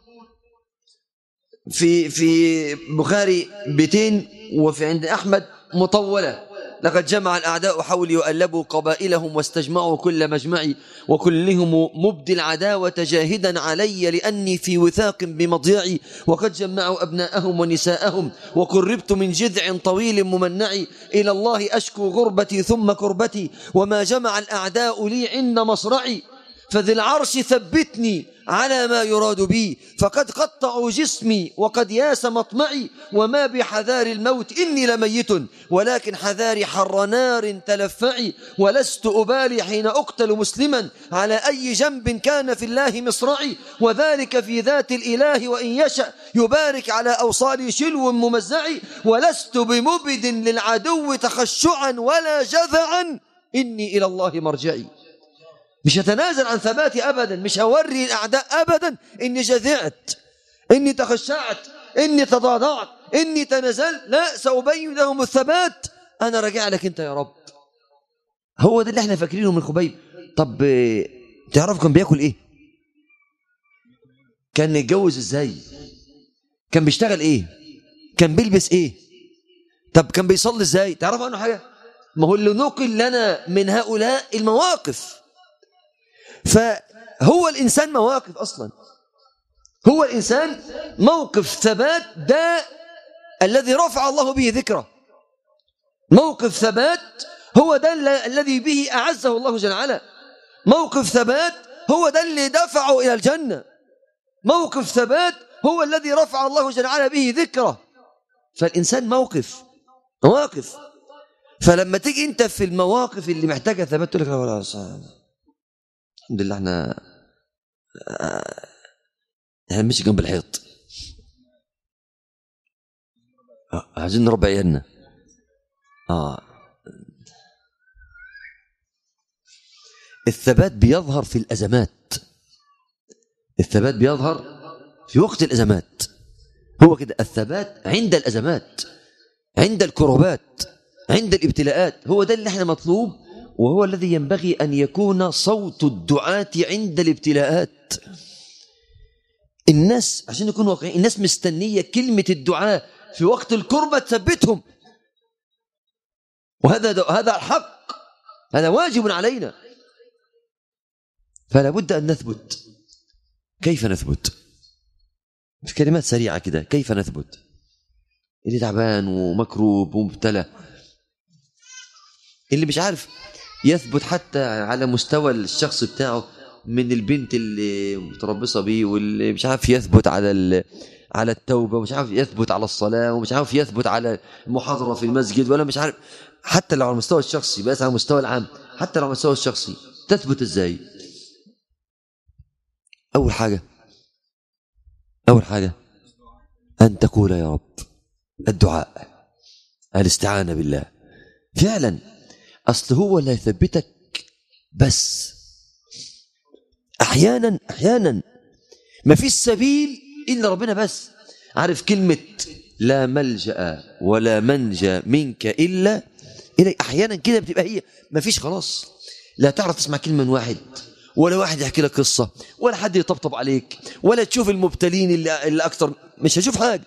في في بخاري بيتين وفي عند احمد مطوله لقد جمع الأعداء حولي وألبوا قبائلهم واستجمعوا كل مجمعي وكلهم مبدي العداوة جاهدا علي لأني في وثاق بمضيعي وقد جمعوا أبناءهم ونساءهم وقربت من جذع طويل ممنع إلى الله أشكو غربتي ثم كربتي وما جمع الأعداء لي عند مصرعي فذي العرش ثبتني على ما يراد بي فقد قطعوا جسمي وقد ياس مطمعي وما بحذار الموت إني لميت ولكن حذاري حر نار تلفعي ولست أبالي حين أقتل مسلما على أي جنب كان في الله مصرعي وذلك في ذات الإله وإن يشأ يبارك على أوصالي شلو ممزعي ولست بمبد للعدو تخشعا ولا جذعا إني إلى الله مرجعي مش هتنازل عن ثباتي أبدا مش هوري الأعداء أبدا إني جذعت إني تخشعت إني تضاضعت إني تنازلت لا سأبين لهم الثبات أنا راجع لك أنت يا رب هو ده اللي احنا فاكرينه من خبيب طب تعرف كان بياكل ايه كان يتجوز ازاي كان بيشتغل ايه كان بيلبس ايه طب كان بيصلي ازاي تعرف عنه حاجه ما هو اللي نقل لنا من هؤلاء المواقف فهو الإنسان مواقف أصلا هو الإنسان موقف ثبات ده الذي رفع الله به ذكره موقف ثبات هو ده الذي به أعزه الله جل وعلا موقف ثبات هو ده اللي دفعه إلى الجنة موقف ثبات هو الذي رفع الله جل وعلا به ذكره فالإنسان موقف مواقف فلما تيجي أنت في المواقف اللي محتاجة ثبات تقول لك لا ولا الحمد لله احنا احنا مش جنب الحيط عايزين نربي عيالنا اه الثبات بيظهر في الازمات الثبات بيظهر في وقت الازمات هو كده الثبات عند الازمات عند الكربات عند الابتلاءات هو ده اللي احنا مطلوب وهو الذي ينبغي أن يكون صوت الدعاة عند الابتلاءات الناس عشان نكون واقعيين الناس مستنية كلمة الدعاء في وقت الكربة تثبتهم وهذا هذا الحق هذا واجب علينا فلا بد أن نثبت كيف نثبت في كلمات سريعة كده كيف نثبت اللي تعبان ومكروب ومبتلى اللي مش عارف يثبت حتى على مستوى الشخص بتاعه من البنت اللي متربصه بيه واللي مش عارف يثبت على على التوبه ومش عارف يثبت على الصلاه ومش عارف يثبت على المحاضره في المسجد ولا مش عارف حتى لو على المستوى الشخصي بس على المستوى العام حتى لو على المستوى الشخصي تثبت ازاي اول حاجه اول حاجه ان تقول يا رب الدعاء الاستعانه بالله فعلا أصل هو اللي يثبتك بس أحيانا أحيانا ما فيش سبيل إلا ربنا بس عارف كلمة لا ملجأ ولا منجى منك إلا إلي أحيانا كده بتبقى هي ما فيش خلاص لا تعرف تسمع كلمة من واحد ولا واحد يحكي لك قصة ولا حد يطبطب عليك ولا تشوف المبتلين اللي, اللي أكثر مش هشوف حاجة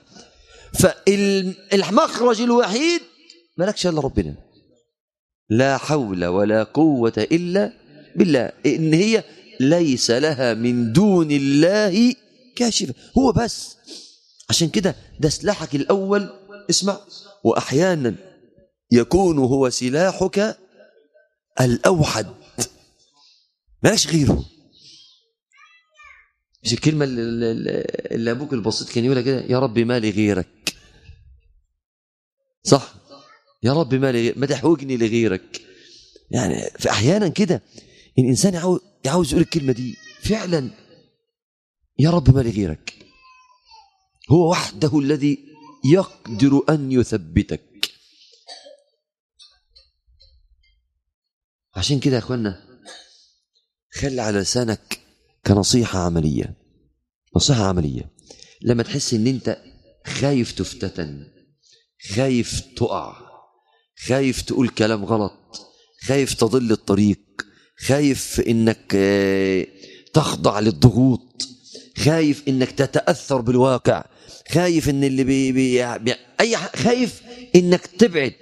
فالمخرج الوحيد مالكش إلا ربنا لا حول ولا قوة إلا بالله إن هي ليس لها من دون الله كاشفة هو بس عشان كده ده سلاحك الأول اسمع وأحيانا يكون هو سلاحك الأوحد مالكش غيره مش الكلمة اللي, اللي أبوك البسيط كان يقولها كده يا ربي مالي غيرك صح يا رب ما ما تحوجني لغيرك يعني في احيانا كده الانسان يعاوز, يعاوز يقول الكلمه دي فعلا يا رب ما لغيرك هو وحده الذي يقدر ان يثبتك عشان كده يا اخوانا خلي على لسانك كنصيحة عملية نصيحة عملية لما تحس ان انت خايف تفتتن خايف تقع خايف تقول كلام غلط خايف تضل الطريق خايف انك آه، تخضع للضغوط خايف انك تتاثر بالواقع خايف ان اللي بي بي بي اي ح- خايف انك تبعد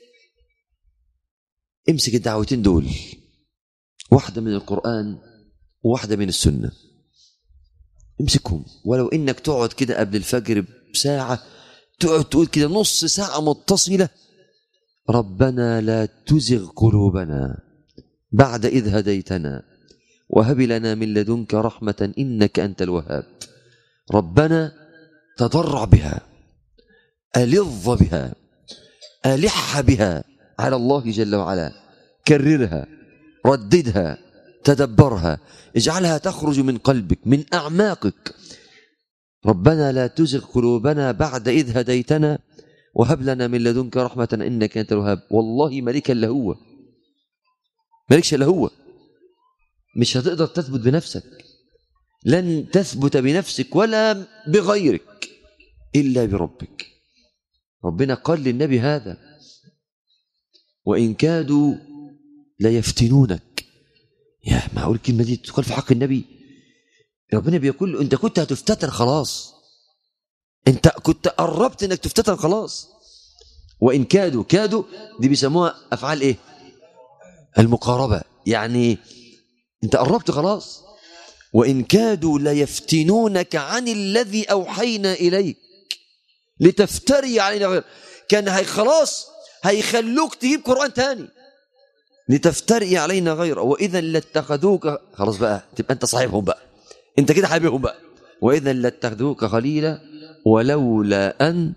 امسك الدعوتين دول واحده من القران وواحده من السنه امسكهم ولو انك تقعد كده قبل الفجر بساعه تقعد تقول كده نص ساعه متصله ربنا لا تزغ قلوبنا بعد إذ هديتنا وهب لنا من لدنك رحمة إنك أنت الوهاب ربنا تضرع بها ألظ بها ألح بها على الله جل وعلا كررها رددها تدبرها اجعلها تخرج من قلبك من أعماقك ربنا لا تزغ قلوبنا بعد إذ هديتنا وهب لنا من لدنك رحمة إنك أنت الوهاب والله ملك إلا هو مالكش إلا هو مش هتقدر تثبت بنفسك لن تثبت بنفسك ولا بغيرك إلا بربك ربنا قال للنبي هذا وإن كادوا ليفتنونك يا معقول الكلمة دي تقال في حق النبي ربنا بيقول له أنت كنت هتفتتن خلاص أنت كنت قربت أنك تفتتن خلاص وإن كادوا كادوا دي بيسموها أفعال إيه المقاربة يعني أنت قربت خلاص وإن كادوا ليفتنونك عن الذي أوحينا إليك لتفتري علينا غير كان هي خلاص هيخلوك تجيب قرآن تاني لتفتري علينا غيره وإذا لاتخذوك خلاص بقى تبقى أنت صاحبهم بقى أنت كده حبيبهم بقى وإذا لاتخذوك خليلا ولولا أن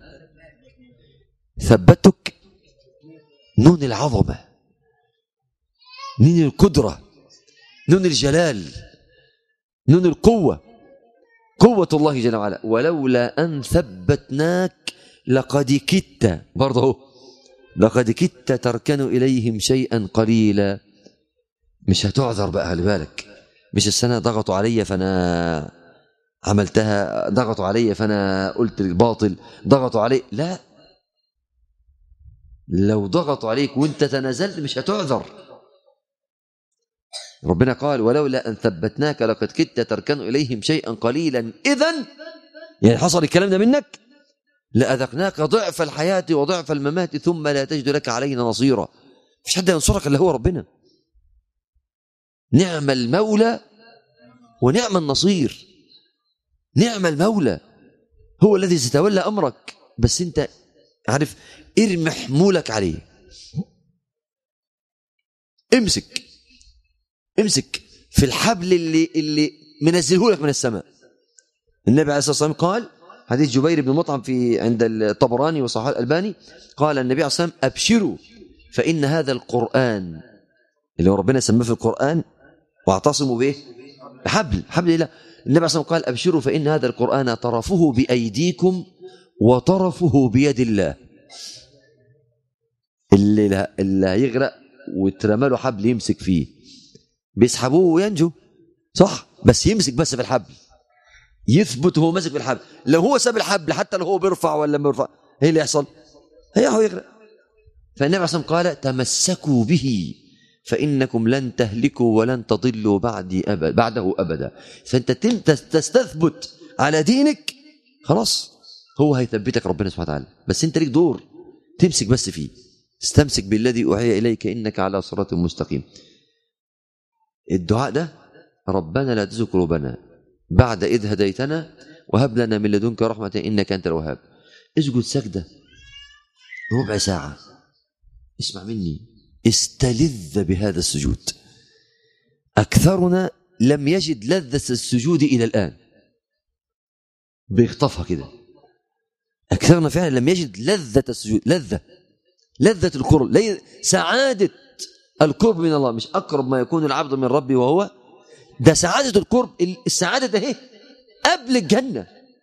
ثبتك نون العظمة نون القدرة نون الجلال نون القوة قوة الله جل وعلا ولولا أن ثبتناك لقد كدت برضه هو. لقد كدت تركن إليهم شيئا قليلا مش هتعذر بقى خلي بالك مش السنة ضغطوا عليا فأنا عملتها ضغطوا عليا فأنا قلت الباطل ضغطوا علي لا لو ضغطوا عليك وانت تنازلت مش هتعذر ربنا قال ولولا أن ثبتناك لقد كدت تركن إليهم شيئا قليلا إذا يعني حصل الكلام ده منك لأذقناك ضعف الحياة وضعف الممات ثم لا تجد لك علينا نصيرا مش حد ينصرك إلا هو ربنا نعم المولى ونعم النصير نعم المولى هو الذي سيتولى أمرك بس أنت عارف ارمي حمولك عليه امسك امسك في الحبل اللي اللي منزله لك من السماء النبي عليه الصلاه والسلام قال حديث جبير بن مطعم في عند الطبراني وصحيح الالباني قال النبي عليه الصلاه والسلام ابشروا فان هذا القران اللي هو ربنا سماه في القران واعتصموا به حبل حبل الله النبي عليه الصلاه والسلام قال ابشروا فان هذا القران طرفه بايديكم وطرفه بيد الله اللي اللي هيغرق واترمى له حبل يمسك فيه بيسحبوه وينجو صح بس يمسك بس في الحبل يثبت وهو ماسك في الحبل لو هو ساب الحبل حتى لو هو بيرفع ولا ما بيرفع ايه اللي يحصل هيقع يغرق فالنبي عليه الصلاه والسلام قال تمسكوا به فانكم لن تهلكوا ولن تضلوا بعدي أبد بعده ابدا فانت تم- تستثبت على دينك خلاص هو هيثبتك ربنا سبحانه وتعالى بس انت ليك دور تمسك بس فيه استمسك بالذي اوحي اليك انك على صراط مستقيم الدعاء ده ربنا لا تزغ قلوبنا بعد إذ هديتنا وهب لنا من لدنك رحمة إنك أنت الوهاب اسجد سجدة ربع ساعة اسمع مني استلذ بهذا السجود أكثرنا لم يجد لذة السجود إلى الآن بيخطفها كده أكثرنا فعلا لم يجد لذة السجود لذة لذة القرب لي- سعادة القرب من الله مش أقرب ما يكون العبد من ربي وهو ده سعادة القرب السعادة ده اهي قبل الجنة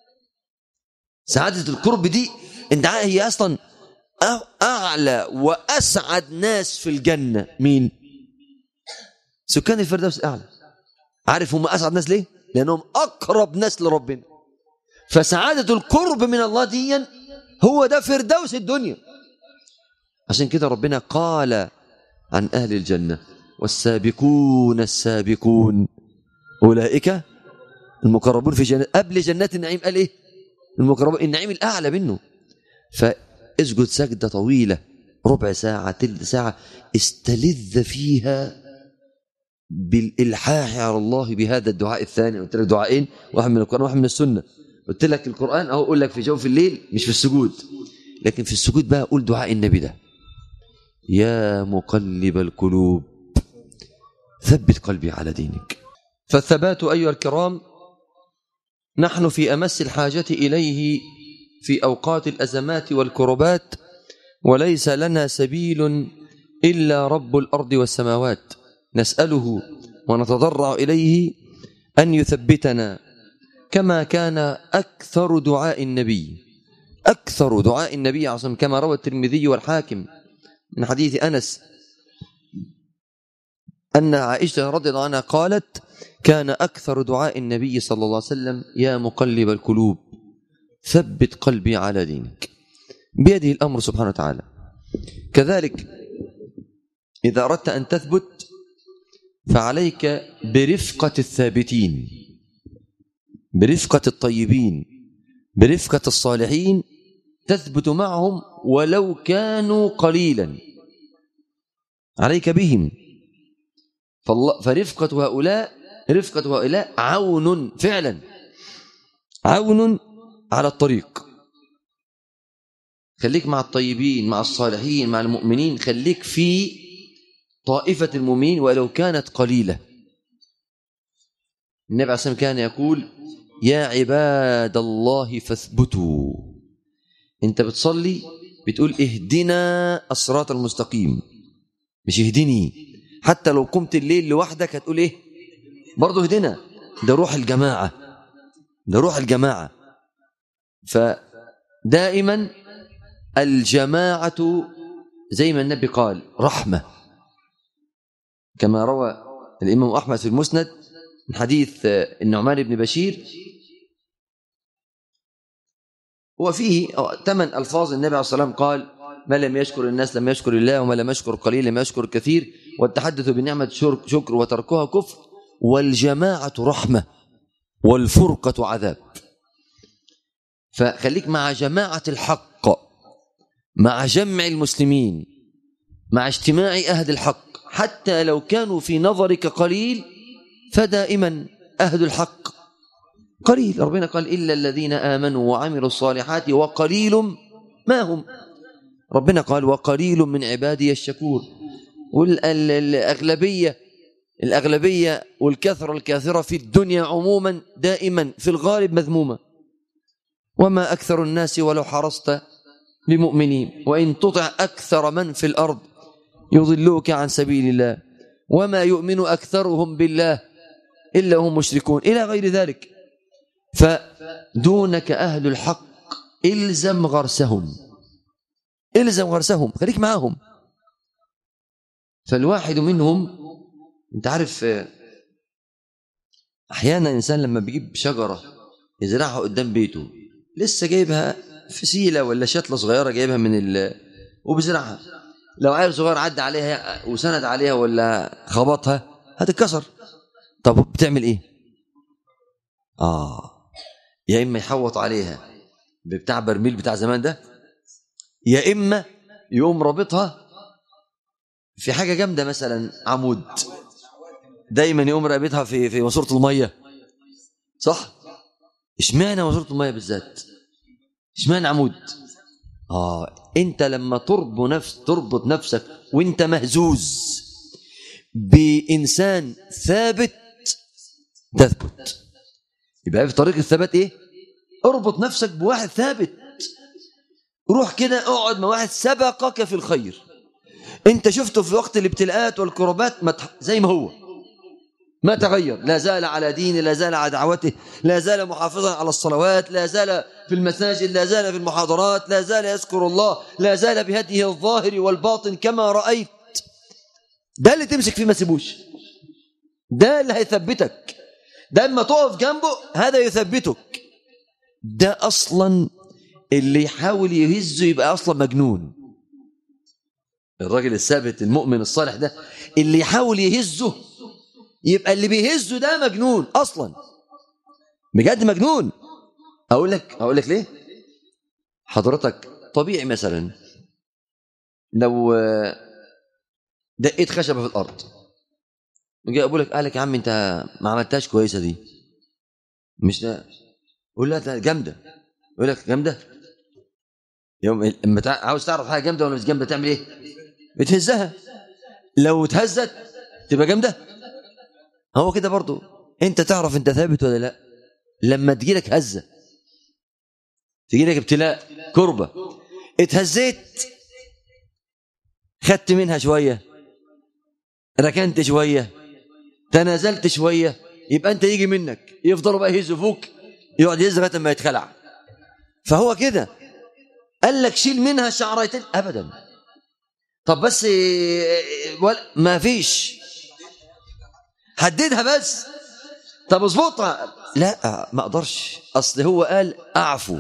سعادة القرب دي انت عارف هي أصلا أ- أعلى وأسعد ناس في الجنة مين؟ سكان الفردوس الأعلى عارف هم أسعد ناس ليه لأنهم أقرب ناس لربنا فسعادة القرب من الله دي هو ده فردوس الدنيا عشان كده ربنا قال عن أهل الجنة والسابقون السابقون أولئك المقربون في جنة قبل جنات النعيم قال إيه المقربون النعيم الأعلى منه فاسجد سجدة طويلة ربع ساعة تلت ساعة استلذ فيها بالإلحاح على الله بهذا الدعاء الثاني قلت لك دعائين واحد من القرآن واحد من السنة قلت لك القرآن أهو أقول لك في جوف الليل مش في السجود لكن في السجود بقى أقول دعاء النبي ده يا مقلب القلوب ثبت قلبي على دينك فالثبات أيها الكرام نحن في أمس الحاجة إليه في أوقات الأزمات والكربات وليس لنا سبيل إلا رب الأرض والسماوات نسأله ونتضرع إليه أن يثبتنا كما كان أكثر دعاء النبي أكثر دعاء النبي عصم كما روى الترمذي والحاكم من حديث أنس أن عائشة رضي الله عنها قالت كان أكثر دعاء النبي صلى الله عليه وسلم يا مقلب القلوب ثبت قلبي على دينك بيده الأمر سبحانه وتعالى كذلك إذا أردت أن تثبت فعليك برفقة الثابتين برفقة الطيبين برفقة الصالحين تثبت معهم ولو كانوا قليلا عليك بهم فالله فرفقة هؤلاء رفقة هؤلاء عون فعلا عون على الطريق خليك مع الطيبين مع الصالحين مع المؤمنين خليك في طائفة المؤمنين ولو كانت قليلة النبي عليه الصلاة والسلام كان يقول يا عباد الله فاثبتوا انت بتصلي بتقول اهدنا الصراط المستقيم مش اهدني حتى لو قمت الليل لوحدك هتقول ايه برضه اهدنا ده روح الجماعة ده روح الجماعة فدائما الجماعة زي ما النبي قال رحمة كما روى الإمام أحمد في المسند من حديث النعمان بن بشير وفيه ثمان ألفاظ النبي عليه الصلاة والسلام قال ما لم يشكر الناس لم يشكر الله وما لم يشكر قليل لم يشكر كثير والتحدث بنعمة شكر وتركها كفر والجماعة رحمة والفرقة عذاب فخليك مع جماعة الحق مع جمع المسلمين مع اجتماع أهل الحق حتى لو كانوا في نظرك قليل فدائما أهل الحق قليل ربنا قال إلا الذين آمنوا وعملوا الصالحات وقليل ما هم ربنا قال وقليل من عبادي الشكور والأغلبية الأغلبية والكثرة الكاثرة في الدنيا عموما دائما في الغالب مذمومة وما أكثر الناس ولو حرصت بمؤمنين وإن تطع أكثر من في الأرض يضلوك عن سبيل الله وما يؤمن أكثرهم بالله إلا هم مشركون إلى غير ذلك فدونك أهل الحق إلزم غرسهم إلزم غرسهم خليك معاهم فالواحد منهم انت عارف احيانا الانسان لما بيجيب شجره يزرعها قدام بيته لسه جايبها فسيله ولا شتله صغيره جايبها من ال وبيزرعها لو عيل صغير عدى عليها وسند عليها ولا خبطها هتتكسر طب بتعمل ايه اه يا اما يحوط عليها بتاع برميل بتاع زمان ده يا اما يقوم رابطها في حاجه جامده مثلا عمود دايما يقوم رابطها في في ماسوره الميه صح اشمعنى ماسوره الميه بالذات اشمعنى عمود اه انت لما تربط نفس تربط نفسك وانت مهزوز بانسان ثابت تثبت يبقى في طريق الثبات ايه اربط نفسك بواحد ثابت روح كده اقعد مع واحد سبقك في الخير انت شفته في وقت الابتلاءات والكربات ما تح... زي ما هو ما تغير لا زال على دينه لا زال على دعوته لا زال محافظا على الصلوات لا زال في المساجد لا زال في المحاضرات لا زال يذكر الله لا زال بهديه الظاهر والباطن كما رأيت ده اللي تمسك فيه ما سيبوش ده اللي هيثبتك ده اما تقف جنبه هذا يثبتك ده اصلا اللي يحاول يهزه يبقى اصلا مجنون الراجل الثابت المؤمن الصالح ده اللي يحاول يهزه يبقى اللي بيهزه ده مجنون اصلا بجد مجنون اقول لك اقول لك ليه حضرتك طبيعي مثلا لو دقيت خشبه في الارض جاي اقول لك قال لك يا عم انت ما عملتهاش كويسه دي مش ده قول لا ده جامده يقول لك جامده يوم لما تع- عاوز تعرف حاجه جامده ولا مش جامده تعمل ايه بتهزها لو اتهزت تبقى جامده هو كده برضو انت تعرف انت ثابت ولا لا لما تجيلك هزه تجيلك ابتلاء كربه اتهزيت خدت منها شويه ركنت شويه تنازلت شويه يبقى انت يجي منك يفضلوا بقى يهزوا فوق يقعد يهز لغايه ما يتخلع فهو كده قال لك شيل منها شعرتين ابدا طب بس إيه، ولا ما فيش حددها بس طب اظبطها لا ما اقدرش اصل هو قال اعفو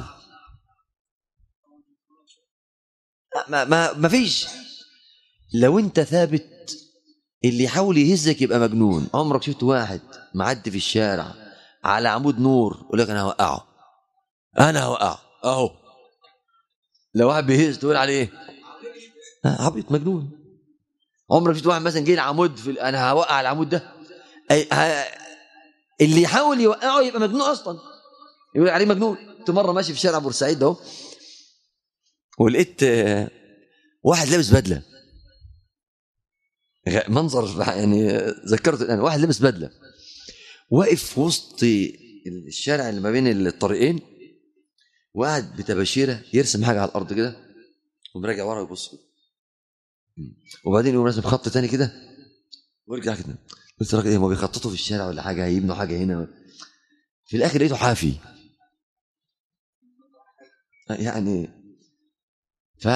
ما ما ما فيش لو انت ثابت اللي يحاول يهزك يبقى مجنون عمرك شفت واحد معدي في الشارع على عمود نور يقول لك انا هوقعه انا هوقعه اهو لو واحد بيهز تقول عليه ايه آه، عبيط مجنون عمرك شفت واحد مثلا جه العمود في ال- انا هوقع العمود ده أي ها اللي يحاول يوقعه يبقى مجنون اصلا يقول عليه مجنون كنت مره ماشي في شارع بورسعيد اهو ولقيت آه، واحد لابس بدله غ- منظر يعني آه، ذكرته الان واحد لابس بدله واقف في وسط الشارع اللي ما بين الطريقين وقاعد بتباشيره يرسم حاجه على الارض كده ومراجع ورا ويبص كده. وبعدين يقوم راسم خط تاني كده ويرجع كده قلت الراجل ايه ما بيخططوا في الشارع ولا حاجه هيبنوا حاجه هنا في الاخر لقيته حافي يعني ف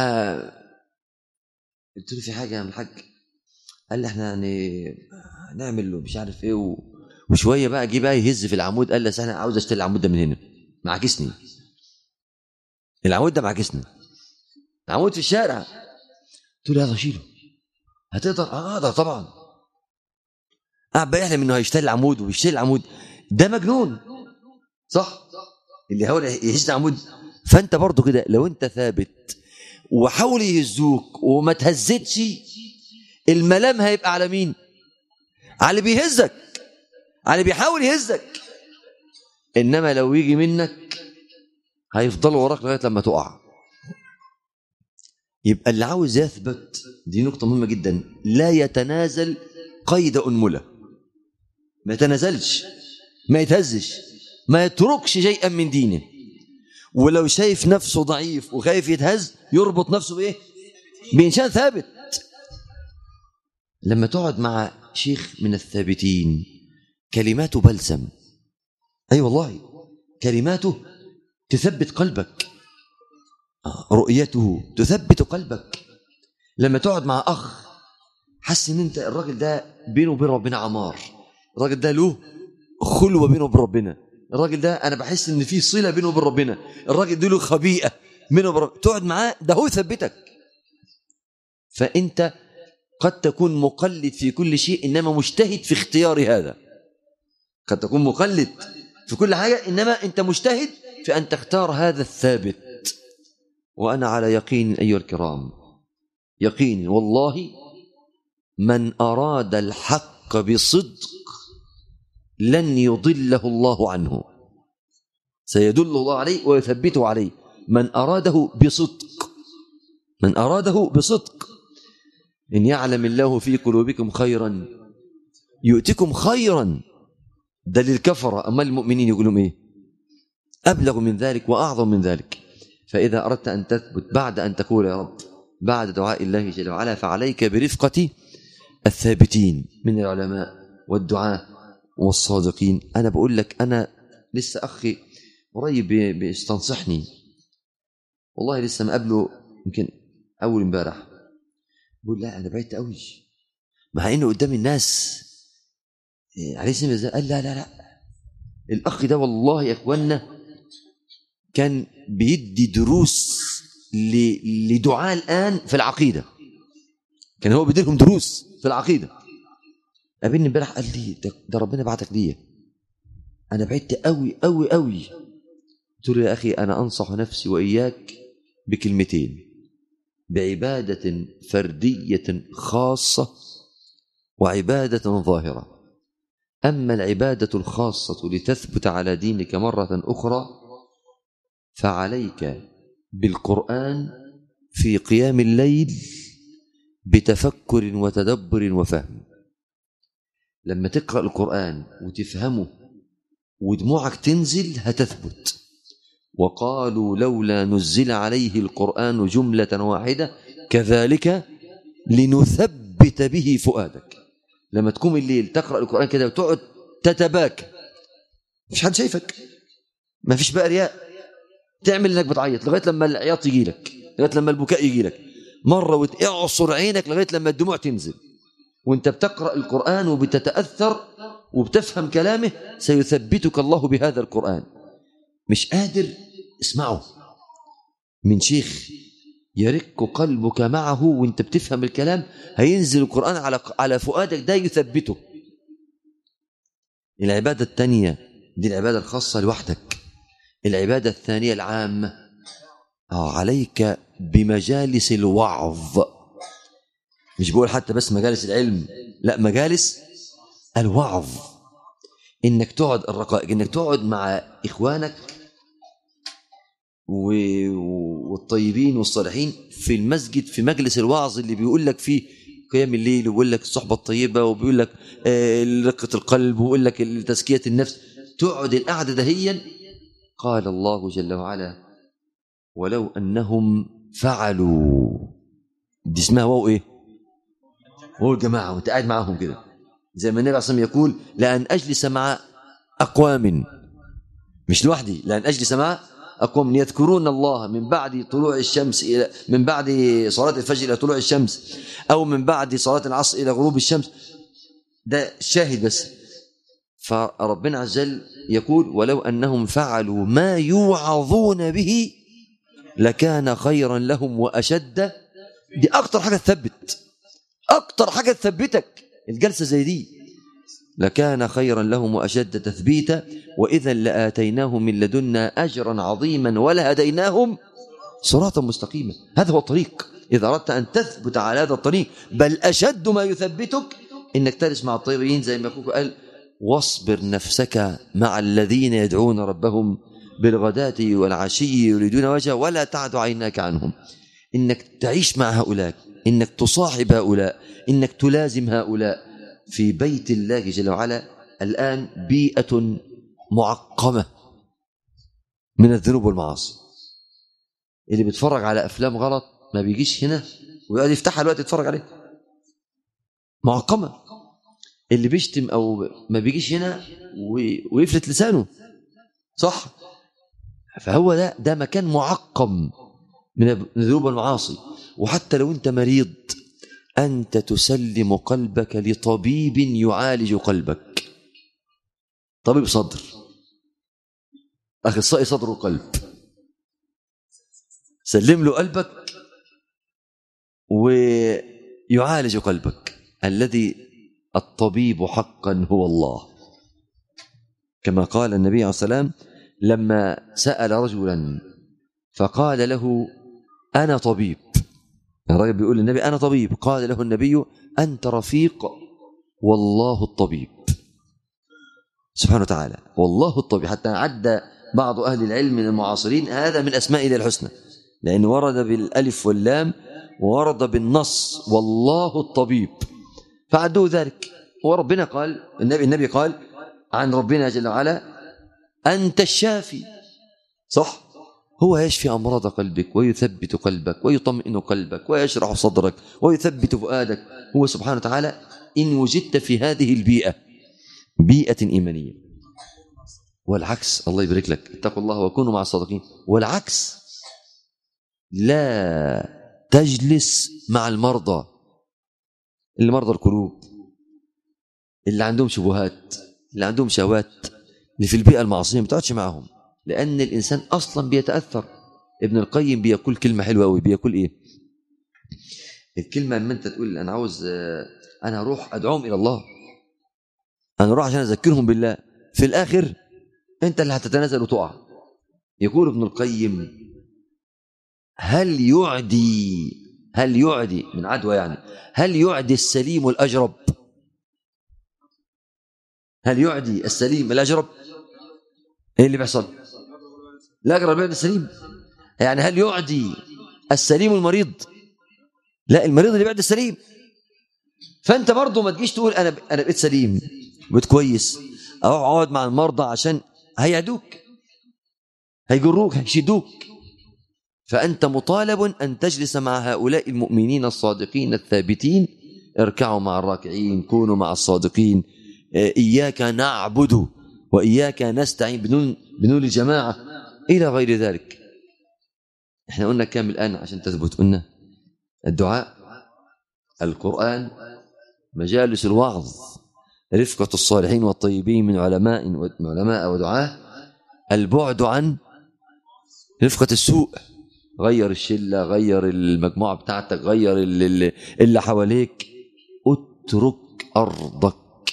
قلت له في حاجه يا عم الحاج قال لي احنا يعني هنعمل له مش عارف ايه و... وشويه بقى جه بقى يهز في العمود قال لي أصل انا عاوز اشتري العمود ده من هنا معاكسني العمود ده معاكسني عمود في الشارع قلت له يلا شيله هتقدر اه اقدر طبعا قاعد بقى يحلم انه هيشتري العمود ويشتري العمود ده مجنون صح اللي هو يهز العمود فانت برضو كده لو انت ثابت وحاول يهزوك وما تهزتش الملام هيبقى على مين على اللي بيهزك على اللي بيحاول يهزك انما لو يجي منك هيفضلوا وراك لغايه لما تقع يبقى اللي عاوز يثبت دي نقطه مهمه جدا لا يتنازل قيد انمله ما يتنازلش ما يتهزش ما يتركش شيئا من دينه ولو شايف نفسه ضعيف وخايف يتهز يربط نفسه بايه بإنسان ثابت لما تقعد مع شيخ من الثابتين كلماته بلسم أي والله كلماته تثبت قلبك آه، رؤيته تثبت قلبك لما تقعد مع أخ حس ان انت الراجل ده بينه وبين ربنا عمار الراجل ده له خلوه بينه وبين ربنا الراجل ده انا بحس ان في صله بينه وبين ربنا الراجل ده له خبيئه بينه وبين ربنا تقعد معاه ده هو يثبتك فانت قد تكون مقلد في كل شيء انما مجتهد في اختيار هذا قد تكون مقلد في كل حاجه انما انت مجتهد في ان تختار هذا الثابت وانا على يقين ايها الكرام يقين والله من اراد الحق بصدق لن يضله الله عنه سيدل الله عليه ويثبته عليه من اراده بصدق من اراده بصدق ان يعلم الله في قلوبكم خيرا يؤتكم خيرا ده للكفره اما المؤمنين يقول لهم ايه ابلغ من ذلك واعظم من ذلك فاذا اردت ان تثبت بعد ان تقول يا رب بعد دعاء الله جل وعلا فعليك برفقه الثابتين من العلماء والدعاة والصادقين أنا بقول لك أنا لسه أخي قريب بي- بيستنصحني والله لسه مقابله يمكن أول امبارح بقول لا أنا بعدت قوي مع إنه قدام الناس إيه، عليه سنة ازاي قال لا لا لا الأخ ده والله يا إخوانا كان بيدي دروس ل- لدعاء الآن في العقيدة كان هو بيدي لهم دروس في العقيدة قابلني امبارح قال لي ده, ده ربنا بعتك ليا أنا بعدت قوي قوي قوي قلت له يا أخي أنا أنصح نفسي وإياك بكلمتين بعبادة فردية خاصة وعبادة ظاهرة أما العبادة الخاصة لتثبت على دينك مرة أخرى فعليك بالقرآن في قيام الليل بتفكر وتدبر وفهم لما تقرأ القرآن وتفهمه ودموعك تنزل هتثبت وقالوا لولا نزل عليه القرآن جملة واحدة كذلك لنثبت به فؤادك لما تقوم الليل تقرأ القرآن كده وتقعد تتباكى مش حد شايفك ما فيش بقى رياء تعمل انك بتعيط لغايه لما العياط يجي لك لغايه لما البكاء يجي لك مره وتعصر عينك لغايه لما الدموع تنزل وانت بتقرا القران وبتتاثر وبتفهم كلامه سيثبتك الله بهذا القران مش قادر اسمعه من شيخ يرق قلبك معه وانت بتفهم الكلام هينزل القران على على فؤادك ده يثبته العباده الثانيه دي العباده الخاصه لوحدك العبادة الثانية العامة آه عليك بمجالس الوعظ مش بقول حتى بس مجالس العلم لا مجالس الوعظ انك تقعد الرقائق انك تقعد مع اخوانك و- والطيبين والصالحين في المسجد في مجلس الوعظ اللي بيقول لك فيه قيام الليل وبيقول لك الصحبة الطيبة وبيقول لك آه، رقة القلب ويقول لك تزكية النفس تقعد القعدة دهيا قال الله جل وعلا ولو أنهم فعلوا دي اسمها واو إيه هو الجماعة وانت قاعد معاهم كده زي ما النبي عليه الصلاة والسلام يقول لأن أجلس مع أقوام مش لوحدي لأن أجلس مع أقوام يذكرون الله من بعد طلوع الشمس إلى من بعد صلاة الفجر إلى طلوع الشمس أو من بعد صلاة العصر إلى غروب الشمس ده شاهد بس فربنا عز وجل يقول ولو أنهم فعلوا ما يوعظون به لكان خيرا لهم وأشد دي أكتر حاجة تثبت أكتر حاجة تثبتك الجلسة زي دي لكان خيرا لهم وأشد تثبيتا وإذا لآتيناهم من لدنا أجرا عظيما ولهديناهم صراطا مستقيما هذا هو الطريق إذا أردت أن تثبت على هذا الطريق بل أشد ما يثبتك إنك تجلس مع الطيبين زي ما أخوك قال واصبر نفسك مع الذين يدعون ربهم بالغداة والعشي يريدون وجهه ولا تعد عيناك عنهم إنك تعيش مع هؤلاء إنك تصاحب هؤلاء إنك تلازم هؤلاء في بيت الله جل وعلا الآن بيئة معقمة من الذنوب والمعاصي اللي بيتفرج على أفلام غلط ما بيجيش هنا ويقعد يفتحها الوقت يتفرج عليه معقمة اللي بيشتم أو ما بيجيش هنا وي- ويفلت لسانه صح فهو ده ده مكان معقم من الذنوب والمعاصي وحتى لو انت مريض انت تسلم قلبك لطبيب يعالج قلبك طبيب صدر اخصائي صدر وقلب سلم له قلبك ويعالج قلبك الذي الطبيب حقا هو الله كما قال النبي عليه الصلاه والسلام لما سال رجلا فقال له انا طبيب الراجل بيقول للنبي انا طبيب قال له النبي انت رفيق والله الطبيب سبحانه وتعالى والله الطبيب حتى عد بعض اهل العلم من المعاصرين هذا من اسماء الله الحسنى لان ورد بالالف واللام ورد بالنص والله الطبيب فعدوا ذلك وربنا قال النبي النبي قال عن ربنا جل وعلا انت الشافي صح هو يشفي امراض قلبك ويثبت قلبك ويطمئن قلبك ويشرح صدرك ويثبت فؤادك هو سبحانه وتعالى ان وجدت في هذه البيئه بيئه ايمانيه والعكس الله يبارك لك اتقوا الله وكونوا مع الصادقين والعكس لا تجلس مع المرضى اللي مرضى القلوب اللي عندهم شبهات اللي عندهم شهوات اللي في البيئة المعصية ما تقعدش معاهم لأن الإنسان أصلا بيتأثر ابن القيم بيقول كلمة حلوة قوي بيقول إيه الكلمة لما أنت تقول أنا عاوز آه، أنا أروح أدعوهم إلى الله أنا أروح عشان أذكرهم بالله في الآخر أنت اللي هتتنازل وتقع يقول ابن القيم هل يعدي هل يعدي من عدوى يعني هل يعدي السليم الأجرب هل يعدي السليم الأجرب ايه اللي بيحصل الأجرب يعدي السليم يعني هل يعدي السليم المريض لا المريض اللي بيعدي السليم فانت برضه ما تجيش تقول انا انا بقيت سليم بقيت كويس او اقعد مع المرضى عشان هيعدوك هيجروك هيشدوك فانت مطالب ان تجلس مع هؤلاء المؤمنين الصادقين الثابتين اركعوا مع الراكعين كونوا مع الصادقين اياك نعبد واياك نستعين بنون بنون الجماعه الى غير ذلك احنا قلنا كام الان عشان تثبت قلنا الدعاء القران مجالس الوعظ رفقة الصالحين والطيبين من علماء من علماء ودعاة البعد عن رفقة السوء غير الشلة غير المجموعة بتاعتك غير اللي, اللي حواليك اترك أرضك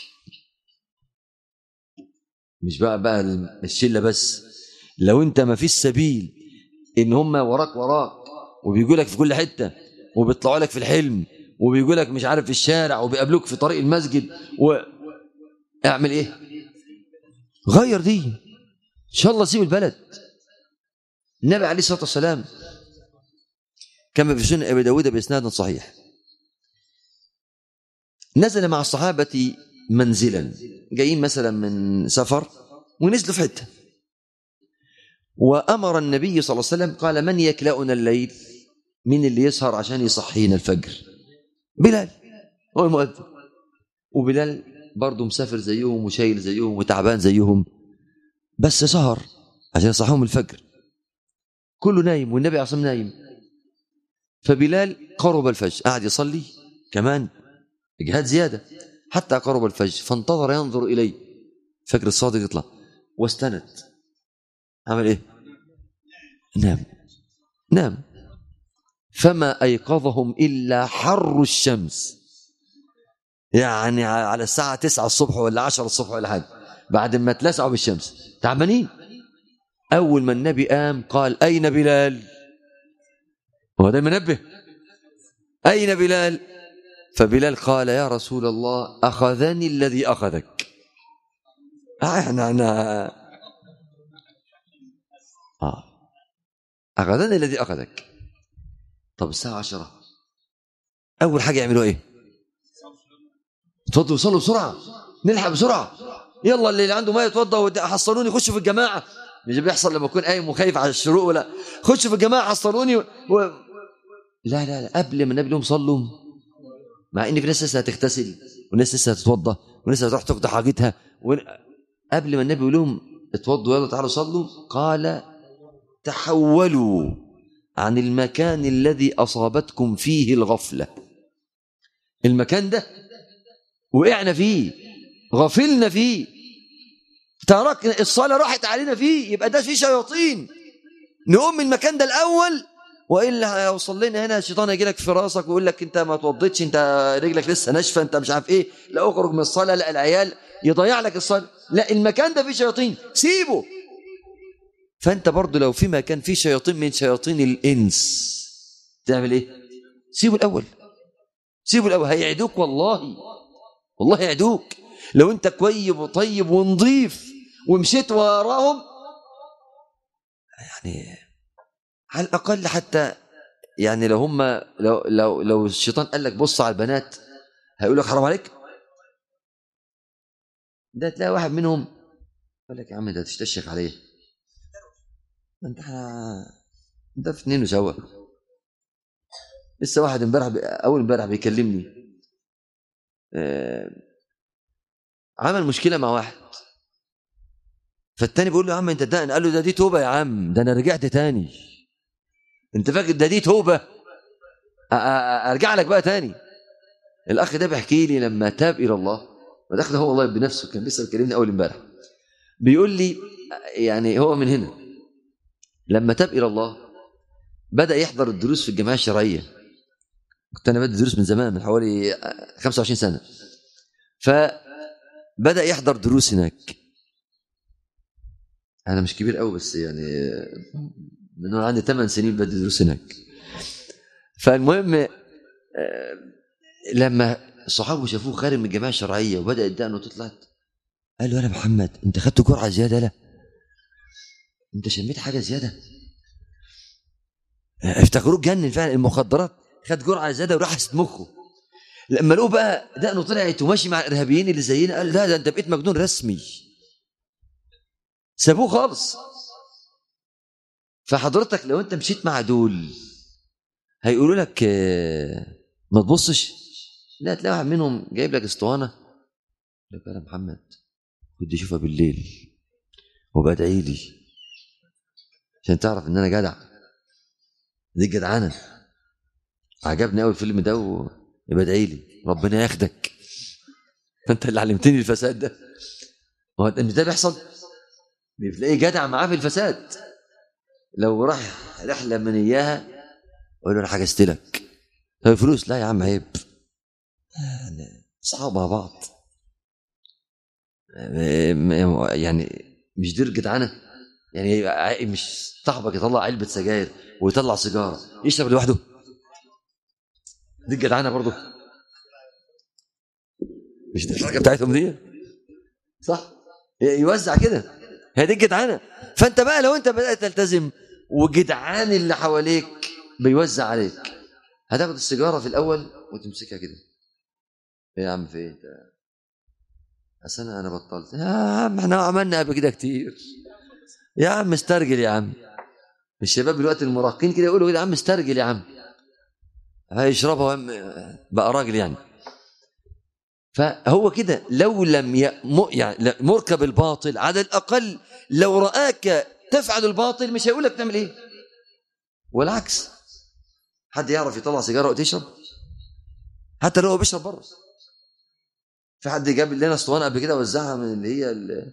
مش بقى بقى الشلة بس لو انت ما فيش سبيل ان هم وراك وراك وبيجوا لك في كل حتة وبيطلعوا لك في الحلم وبيجوا لك مش عارف في الشارع وبيقابلوك في طريق المسجد واعمل ايه غير دي ان شاء الله سيب البلد النبي عليه الصلاه والسلام كما في سنن ابي داود باسناد صحيح نزل مع الصحابه منزلا جايين مثلا من سفر ونزلوا في حته وامر النبي صلى الله عليه وسلم قال من يكلأنا الليل مين اللي يسهر عشان يصحينا الفجر بلال هو المؤذن وبلال برضه مسافر زيهم وشايل زيهم وتعبان زيهم بس سهر عشان يصحيهم الفجر كله نايم والنبي عصام نايم فبلال قرب الفجر قعد يصلي كمان اجهاد زياده حتى قرب الفجر فانتظر ينظر اليه فجر الصادق يطلع واستند عمل ايه نام نام فما ايقظهم الا حر الشمس يعني على الساعه 9 الصبح ولا 10 الصبح ولا حاجه بعد ما اتلسعوا بالشمس تعبانين اول ما النبي قام قال اين بلال هو ده منبه اين بلال فبلال قال يا رسول الله اخذني الذي اخذك احنا انا اه اخذني الذي اخذك طب الساعه عشرة اول حاجه يعملوا ايه اتفضلوا صلوا بسرعه نلحق بسرعه يلا اللي عنده ما يتوضا حصلوني خشوا في الجماعه مش بيحصل لما اكون قايم وخايف على الشروق ولا خشوا في الجماعه حصلوني و... و... لا لا لا قبل ما النبي لهم صلوا مع ان في ناس لسه هتغتسل وناس لسه هتتوضا وناس هتروح تقضي حاجتها و... قبل ما النبي يقول لهم اتوضوا يلا تعالوا صلوا قال تحولوا عن المكان الذي اصابتكم فيه الغفله المكان ده وقعنا فيه غفلنا فيه تركنا الصلاة راحت علينا فيه يبقى ده فيه شياطين نقوم من المكان ده الأول وإلا هيوصل لنا هنا الشيطان يجي لك في راسك ويقول لك أنت ما توضيتش أنت رجلك لسه ناشفة أنت مش عارف إيه لا أخرج من الصلاة لا العيال يضيع لك الصلاة لا المكان ده فيه شياطين سيبه فأنت برضو لو في مكان فيه شياطين من شياطين الإنس تعمل إيه سيبه الأول سيبه الأول هيعدوك والله والله يعدوك لو انت كويب وطيب ونظيف ومشيت وراهم يعني على الاقل حتى يعني لو هم لو لو لو الشيطان قال لك بص على البنات هيقول لك حرام عليك ده تلاقي واحد منهم يقول لك يا عم ده تستشك عليه انت انت في اتنين سوا لسه واحد امبارح اول امبارح بيكلمني آه عمل مشكلة مع واحد فالتاني بيقول له يا عم انت ده قال له ده دي توبة يا عم ده انا رجعت تاني انت فاكر ده دي توبة ارجع لك بقى تاني الاخ ده بيحكي لي لما تاب الى الله الاخ ده هو والله بنفسه كان لسه بيكلمني اول امبارح بيقول لي يعني هو من هنا لما تاب الى الله بدا يحضر الدروس في الجمعيه الشرعيه كنت انا بدي دروس من زمان من حوالي 25 سنه فبدا يحضر دروس هناك انا مش كبير قوي بس يعني من وانا عندي 8 سنين بدي دروس هناك فالمهم آه، لما صحابه شافوه خارج من الجماعه الشرعيه وبدا دقنه تطلع قال له يا محمد انت خدت جرعه زياده لا انت شميت حاجه زياده افتكروه اتجنن فعلا المخدرات خد جرعه زياده وراحت مخه لما لقوه بقى دقنه طلعت وماشي مع الارهابيين اللي زينا قال لا ده انت بقيت مجنون رسمي سابوه خالص فحضرتك لو انت مشيت مع دول هيقولوا لك آه، ما تبصش لا تلاقي واحد منهم جايب لك اسطوانه يقول لك يا محمد كنت اشوفها بالليل وبدعي لي عشان تعرف ان انا جدع دي جدعانه عجبني قوي الفيلم ده ويبقى ادعي لي ربنا ياخدك فانت اللي علمتني الفساد ده ما هو مش ده بيحصل بتلاقيه جدع معاه في الفساد لو راح رحله من اياها اقول له انا حجزت لك طب فلوس لا يا عم عيب اصحاب مع بعض يعني مش دي جدعانه يعني مش صاحبك يطلع علبه سجاير ويطلع سيجاره يشرب لوحده دي الجدعانه برضه مش دي الحركه بتاعتهم دي صح يوزع كده هي دي الجدعانه فانت بقى لو انت بدات تلتزم وجدعان اللي حواليك بيوزع عليك هتاخد السيجاره في الاول وتمسكها كده ايه يا عم في ايه اصل انا انا بطلت يا عم احنا عملنا قبل كده كتير يا عم استرجل يا عم الشباب دلوقتي المراهقين كده يقولوا كده يا عم استرجل يا عم هيشربها بقى راجل يعني فهو كده لو لم يأم يعني مركب الباطل على الأقل لو رآك تفعل الباطل مش هيقول لك تعمل ايه والعكس حد يعرف يطلع سيجاره وتشرب حتى لو هو بيشرب بره في حد جاب لنا اسطوانه قبل كده وزعها من اللي هي ال...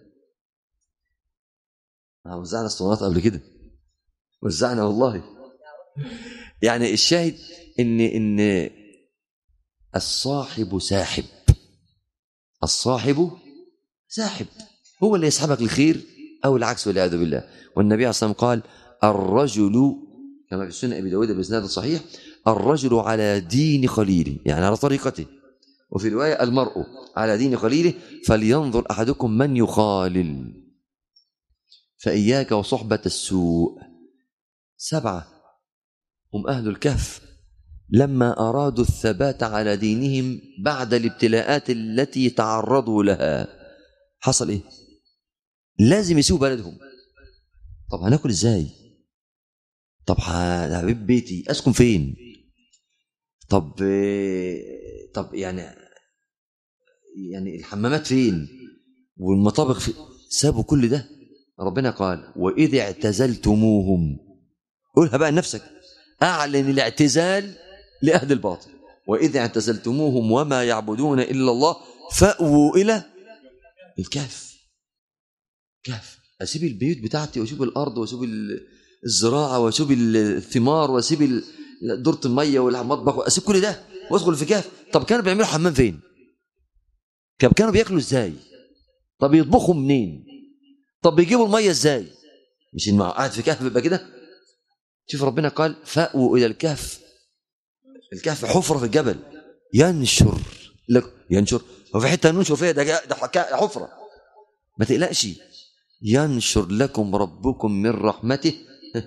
وزعنا اسطوانات قبل كده وزعنا والله يعني الشاهد ان ان الصاحب ساحب الصاحب ساحب هو اللي يسحبك الخير او العكس والعياذ بالله والنبي عليه الصلاه والسلام قال الرجل كما في سنة ابي داود باسناد صحيح الرجل على دين خليله يعني على طريقته وفي روايه المرء على دين خليله فلينظر احدكم من يخالل فاياك وصحبه السوء سبعه هم اهل الكهف لما ارادوا الثبات على دينهم بعد الابتلاءات التي تعرضوا لها حصل ايه لازم يسيبوا بلدهم طب هناكل ازاي طب حبيب بيتي اسكن فين طب طب يعني يعني الحمامات فين والمطابخ فين سابوا كل ده ربنا قال واذ اعتزلتموهم قولها بقى لنفسك اعلن الاعتزال لاهل الباطل واذ اعتزلتموهم وما يعبدون الا الله فاووا الى الكهف كهف اسيب البيوت بتاعتي واشوف الارض واشوف الزراعه واشوف الثمار واسيب دوره الميه والمطبخ واسيب كل ده وادخل في كهف طب كانوا بيعملوا حمام فين طب كانوا بياكلوا ازاي طب يطبخوا منين طب بيجيبوا الميه ازاي مش انه قاعد في كهف يبقى كده شوف ربنا قال فاووا الى الكهف الكهف حفره في الجبل ينشر لك ينشر هو في حته ننشر فيها ده ده حفره ما تقلقش ينشر لكم ربكم من رحمته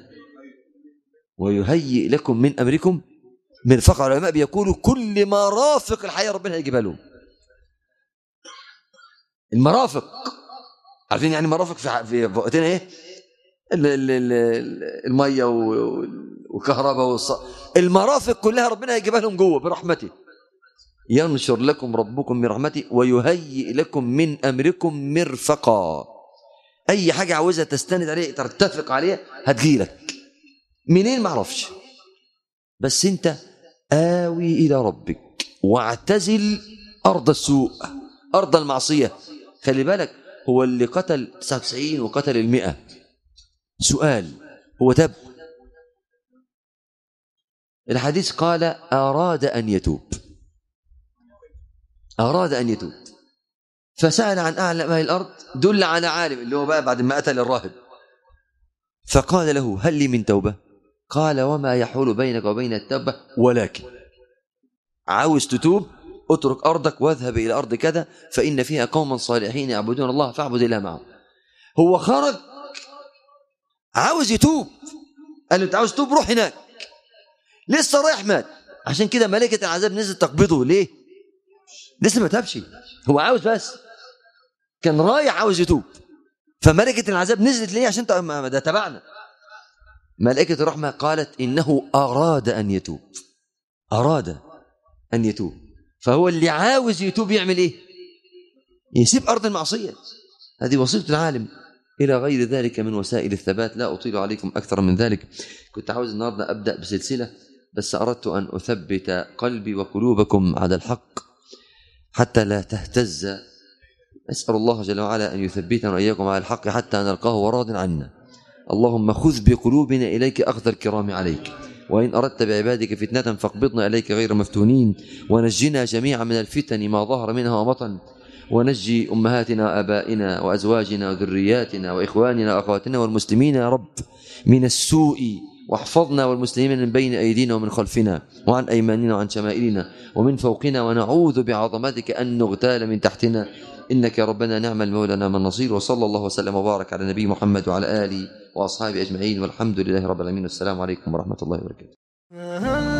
ويهيئ لكم من امركم مرفق العلماء بيقولوا كل مرافق الحياه ربنا هيجيبها لهم المرافق عارفين يعني مرافق في في وقتنا ايه الميه والكهرباء والص... المرافق كلها ربنا هيجيبها لهم جوه برحمته ينشر لكم ربكم من رحمته ويهيئ لكم من امركم مرفقا اي حاجه عاوزها تستند عليه ترتفق عليها هتجيلك منين ما اعرفش بس انت آوي إلى ربك واعتزل أرض السوء أرض المعصية خلي بالك هو اللي قتل 99 وقتل المئة سؤال هو تاب الحديث قال أراد أن يتوب أراد أن يتوب فسأل عن أعلم أهل الأرض دل على عالم اللي هو بقى بعد ما قتل الراهب فقال له هل لي من توبة قال وما يحول بينك وبين التوبة ولكن عاوز تتوب اترك أرضك واذهب إلى أرض كذا فإن فيها قوما صالحين يعبدون الله فاعبد الله معهم هو خرج عاوز يتوب قال له انت عاوز تتوب روح هناك لسه رايح مات عشان كده ملائكة العذاب نزلت تقبضه ليه لسه ما تابش هو عاوز بس كان رايح عاوز يتوب فملكة العذاب نزلت ليه عشان ده تبعنا ملائكة الرحمة قالت إنه أراد أن يتوب أراد أن يتوب فهو اللي عاوز يتوب يعمل إيه يسيب أرض المعصية هذه وصية العالم إلى غير ذلك من وسائل الثبات لا أطيل عليكم أكثر من ذلك كنت عاوز النهاردة أبدأ بسلسلة بس أردت أن أثبت قلبي وقلوبكم على الحق حتى لا تهتز أسأل الله جل وعلا أن يثبتنا وإياكم على الحق حتى نلقاه وراض عنا اللهم خذ بقلوبنا إليك أخذ الكرام عليك وإن أردت بعبادك فتنة فاقبضنا إليك غير مفتونين ونجنا جميعا من الفتن ما ظهر منها وبطن ونجي أمهاتنا آبائنا وأزواجنا وذرياتنا وإخواننا وأخواتنا والمسلمين يا رب من السوء واحفظنا والمسلمين من بين أيدينا ومن خلفنا وعن أيماننا وعن شمائلنا ومن فوقنا ونعوذ بعظمتك أن نغتال من تحتنا إنك يا ربنا نعم المولى نعم النصير وصلى الله وسلم وبارك على نبي محمد وعلى آله وأصحابه أجمعين والحمد لله رب العالمين والسلام عليكم ورحمة الله وبركاته